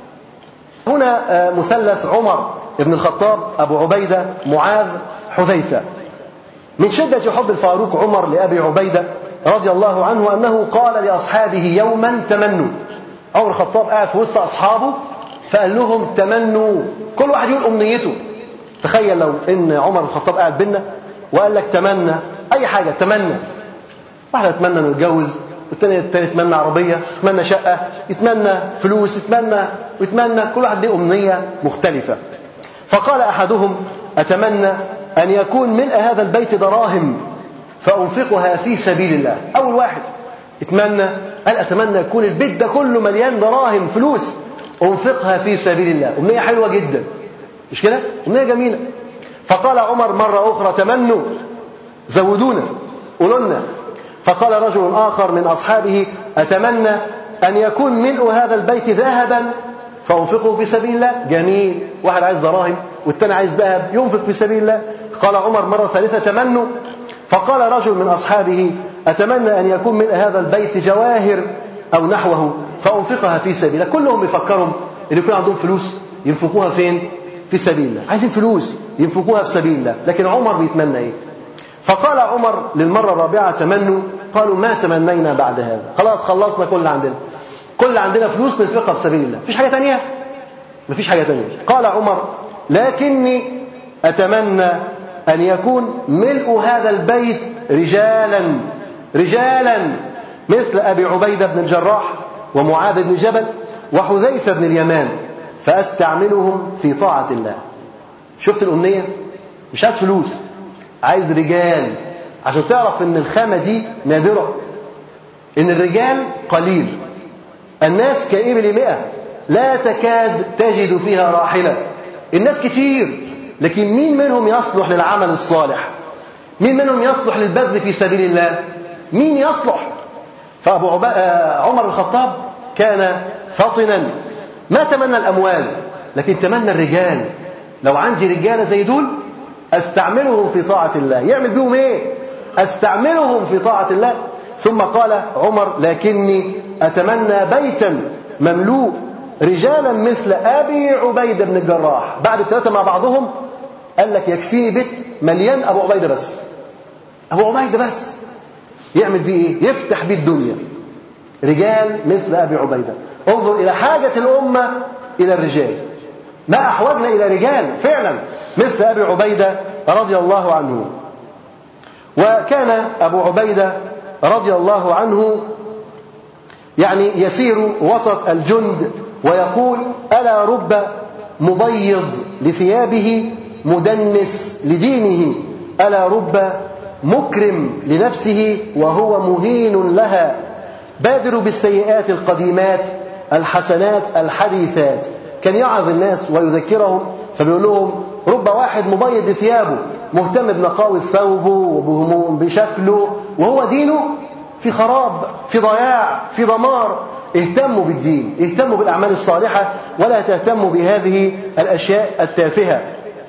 هنا آه، مثلث عمر بن الخطاب أبو عبيدة معاذ حذيفة من شدة حب الفاروق عمر لأبي عبيدة رضي الله عنه أنه قال لأصحابه يوما تمنوا عمر الخطاب قاعد في وسط أصحابه فقال لهم تمنوا كل واحد يقول أمنيته تخيل لو إن عمر الخطاب قاعد بينا وقال لك تمنى أي حاجة تمنى واحد يتمنى انه يتجوز والتاني التاني يتمنى عربيه يتمنى شقه يتمنى فلوس يتمنى ويتمنى كل واحد له امنيه مختلفه فقال احدهم اتمنى ان يكون ملء هذا البيت دراهم فانفقها في سبيل الله اول واحد اتمنى قال اتمنى يكون البيت ده كله مليان دراهم فلوس انفقها في سبيل الله امنيه حلوه جدا مش كده امنيه جميله فقال عمر مره اخرى تمنوا زودونا قولوا لنا فقال رجل آخر من أصحابه أتمنى أن يكون ملء هذا البيت ذهبا فأنفقه في سبيل الله جميل واحد عايز دراهم والثاني عايز ذهب ينفق في سبيل الله قال عمر مرة ثالثة تمنوا فقال رجل من أصحابه أتمنى أن يكون ملء هذا البيت جواهر أو نحوه فأنفقها في سبيل الله كلهم بيفكروا إن يكون عندهم فلوس ينفقوها فين في سبيل الله عايزين فلوس ينفقوها في سبيل الله لكن عمر بيتمنى ايه فقال عمر للمرة الرابعة تمنوا قالوا ما تمنينا بعد هذا خلاص خلصنا كل اللي عندنا كل اللي عندنا فلوس ننفقها في سبيل الله مفيش حاجة تانية مفيش حاجة تانية قال عمر لكني أتمنى أن يكون ملء هذا البيت رجالا رجالا مثل أبي عبيدة بن الجراح ومعاذ بن جبل وحذيفة بن اليمان فأستعملهم في طاعة الله شفت الأمنية مش عايز فلوس عايز رجال عشان تعرف ان الخامة دي نادرة ان الرجال قليل الناس كإبل مئة لا تكاد تجد فيها راحلة الناس كتير لكن مين منهم يصلح للعمل الصالح مين منهم يصلح للبذل في سبيل الله مين يصلح فأبو عب... آه، عمر بن الخطاب كان فطنا ما تمنى الأموال لكن تمنى الرجال لو عندي رجالة زي دول أستعملهم في طاعة الله يعمل بيهم إيه أستعملهم في طاعة الله ثم قال عمر لكني أتمنى بيتا مملوء رجالا مثل أبي عبيدة بن الجراح بعد الثلاثة مع بعضهم قال لك يكفيني بيت مليان أبو عبيدة بس أبو عبيدة بس يعمل بيه إيه؟ يفتح بيه الدنيا رجال مثل أبي عبيدة انظر إلى حاجة الأمة إلى الرجال ما أحوجنا إلى رجال فعلا مثل أبي عبيدة رضي الله عنه وكان أبو عبيدة رضي الله عنه يعني يسير وسط الجند ويقول ألا رب مبيض لثيابه مدنس لدينه ألا رب مكرم لنفسه وهو مهين لها بادروا بالسيئات القديمات الحسنات الحديثات كان يعظ الناس ويذكرهم فبيقول لهم رب واحد مبيض لثيابه مهتم بنقاوة ثوبه وبشكله وهو دينه في خراب في ضياع في دمار اهتموا بالدين اهتموا بالأعمال الصالحة ولا تهتموا بهذه الأشياء التافهة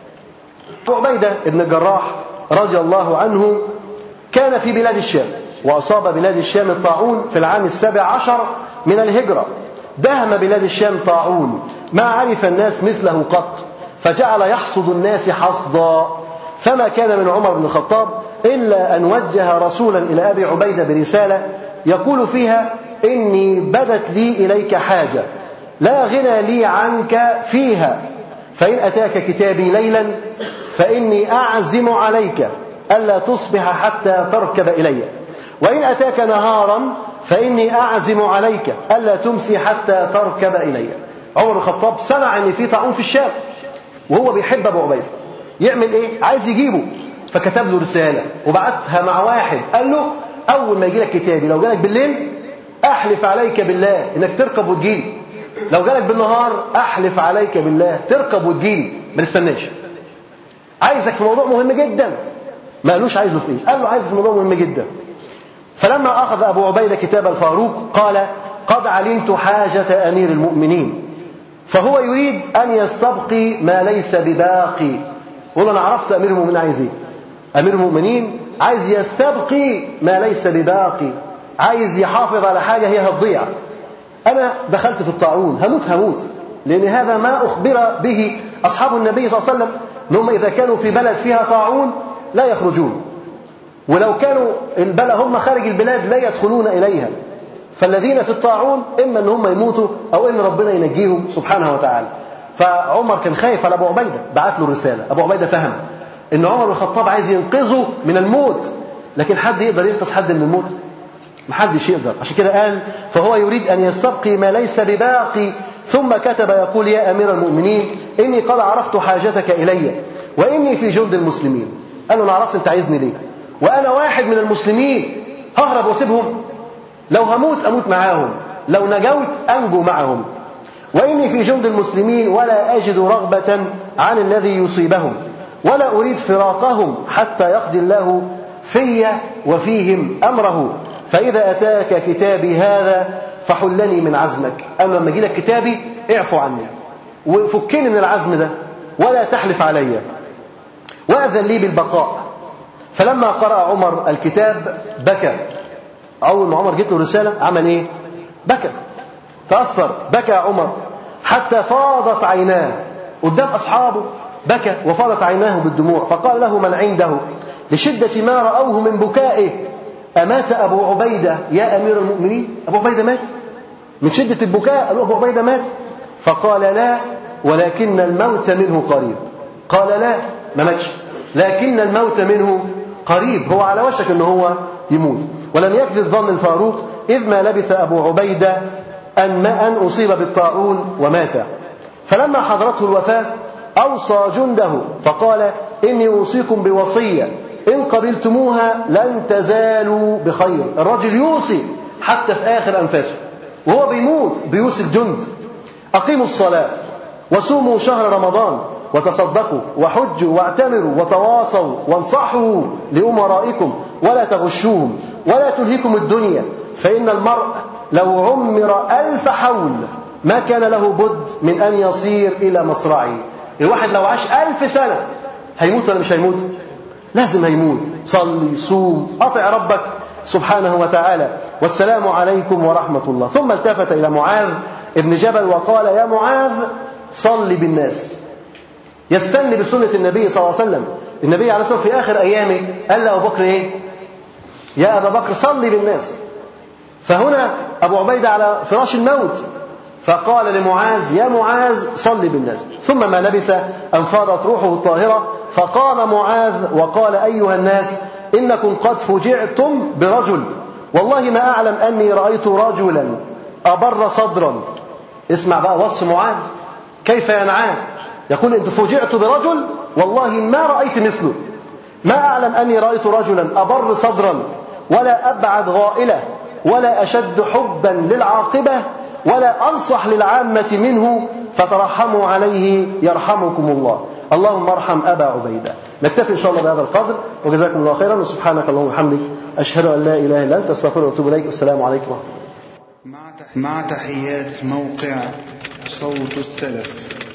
عبيدة بن الجراح رضي الله عنه كان في بلاد الشام وأصاب بلاد الشام الطاعون في العام السابع عشر من الهجرة دهم بلاد الشام طاعون ما عرف الناس مثله قط فجعل يحصد الناس حصدا فما كان من عمر بن الخطاب إلا أن وجه رسولا إلى أبي عبيدة برسالة يقول فيها إني بدت لي إليك حاجة لا غنى لي عنك فيها فإن أتاك كتابي ليلا فإني أعزم عليك ألا تصبح حتى تركب إلي وإن أتاك نهارا فإني أعزم عليك ألا تمسي حتى تركب إلي عمر الخطاب سمع أن في طاعون في الشام وهو بيحب أبو عبيدة يعمل إيه؟ عايز يجيبه فكتب له رسالة وبعتها مع واحد قال له أول ما يجي لك كتابي لو جالك بالليل أحلف عليك بالله إنك تركب وتجيلي لو جالك بالنهار أحلف عليك بالله تركب وتجيلي ما تستناش عايزك في موضوع مهم جدا ما قالوش عايزه في ايه قال له عايز في موضوع مهم جدا فلما أخذ أبو عبيدة كتاب الفاروق قال قد علمت حاجة أمير المؤمنين فهو يريد أن يستبقي ما ليس بباقي قول أنا عرفت أمير المؤمنين عايز إيه أمير المؤمنين عايز يستبقي ما ليس بباقي عايز يحافظ على حاجة هي هتضيع أنا دخلت في الطاعون هموت هموت لأن هذا ما أخبر به أصحاب النبي صلى الله عليه وسلم أنهم إذا كانوا في بلد فيها طاعون لا يخرجون ولو كانوا البلد هم خارج البلاد لا يدخلون إليها فالذين في الطاعون إما أن هم يموتوا أو إن ربنا ينجيهم سبحانه وتعالى فعمر كان خايف على أبو عبيدة بعث له رسالة أبو عبيدة فهم إن عمر بن الخطاب عايز ينقذه من الموت لكن حد يقدر ينقذ حد من الموت محدش يقدر عشان كده قال فهو يريد أن يستبقي ما ليس بباقي ثم كتب يقول يا أمير المؤمنين إني قد عرفت حاجتك إلي وإني في جند المسلمين قال له أنا عرفت أنت عايزني ليه وأنا واحد من المسلمين ههرب واسيبهم لو هموت أموت معاهم لو نجوت أنجو معهم وإني في جند المسلمين ولا أجد رغبة عن الذي يصيبهم ولا أريد فراقهم حتى يقضي الله في وفيهم أمره فإذا أتاك كتابي هذا فحلني من عزمك أما لما يجي لك كتابي اعفو عني وفكني من العزم ده ولا تحلف علي وأذن لي بالبقاء فلما قرأ عمر الكتاب بكى أول ما عمر جت له رسالة عمل إيه؟ بكى تأثر بكى عمر حتى فاضت عيناه قدام أصحابه بكى وفاضت عيناه بالدموع فقال له من عنده لشدة ما رأوه من بكائه أمات أبو عبيدة يا أمير المؤمنين أبو عبيدة مات من شدة البكاء قالوا أبو عبيدة مات فقال لا ولكن الموت منه قريب قال لا ما ماتش لكن الموت منه قريب هو على وشك أنه هو يموت ولم يكذب ظن الفاروق إذ ما لبث أبو عبيدة أن ما أن أصيب بالطاعون ومات فلما حضرته الوفاة أوصى جنده فقال إني أوصيكم بوصية إن قبلتموها لن تزالوا بخير الرجل يوصي حتى في آخر أنفاسه وهو بيموت بيوصي الجند أقيموا الصلاة وصوموا شهر رمضان وتصدقوا وحجوا واعتمروا وتواصوا وانصحوا لأمرائكم ولا تغشوهم ولا تلهكم الدنيا فإن المرء لو عمر ألف حول ما كان له بد من أن يصير إلى مصرعه الواحد لو عاش ألف سنة هيموت ولا مش هيموت لازم هيموت صلي صوم أطع ربك سبحانه وتعالى والسلام عليكم ورحمة الله ثم التفت إلى معاذ ابن جبل وقال يا معاذ صل بالناس يستني بسنة النبي صلى الله عليه وسلم النبي عليه الصلاة والسلام في آخر أيامه قال لأبو بكر إيه يا أبا بكر صلي بالناس فهنا أبو عبيدة على فراش الموت فقال لمعاذ يا معاذ صل بالناس ثم ما لبس أن فاضت روحه الطاهرة فقام معاذ وقال أيها الناس إنكم قد فجعتم برجل والله ما أعلم أني رأيت رجلا أبر صدرا اسمع بقى وصف معاذ كيف ينعان يقول إن فجعت برجل والله ما رأيت مثله ما أعلم أني رأيت رجلا أبر صدرا ولا أبعد غائلة ولا أشد حبا للعاقبة ولا أنصح للعامة منه فترحموا عليه يرحمكم الله اللهم ارحم أبا عبيدة نكتفي إن شاء الله بهذا القدر وجزاكم الله خيرا وسبحانك اللهم وبحمدك أشهد أن لا إله إلا أنت أستغفرك وأتوب إليك والسلام عليكم ورحمة الله مع تحيات موقع صوت السلف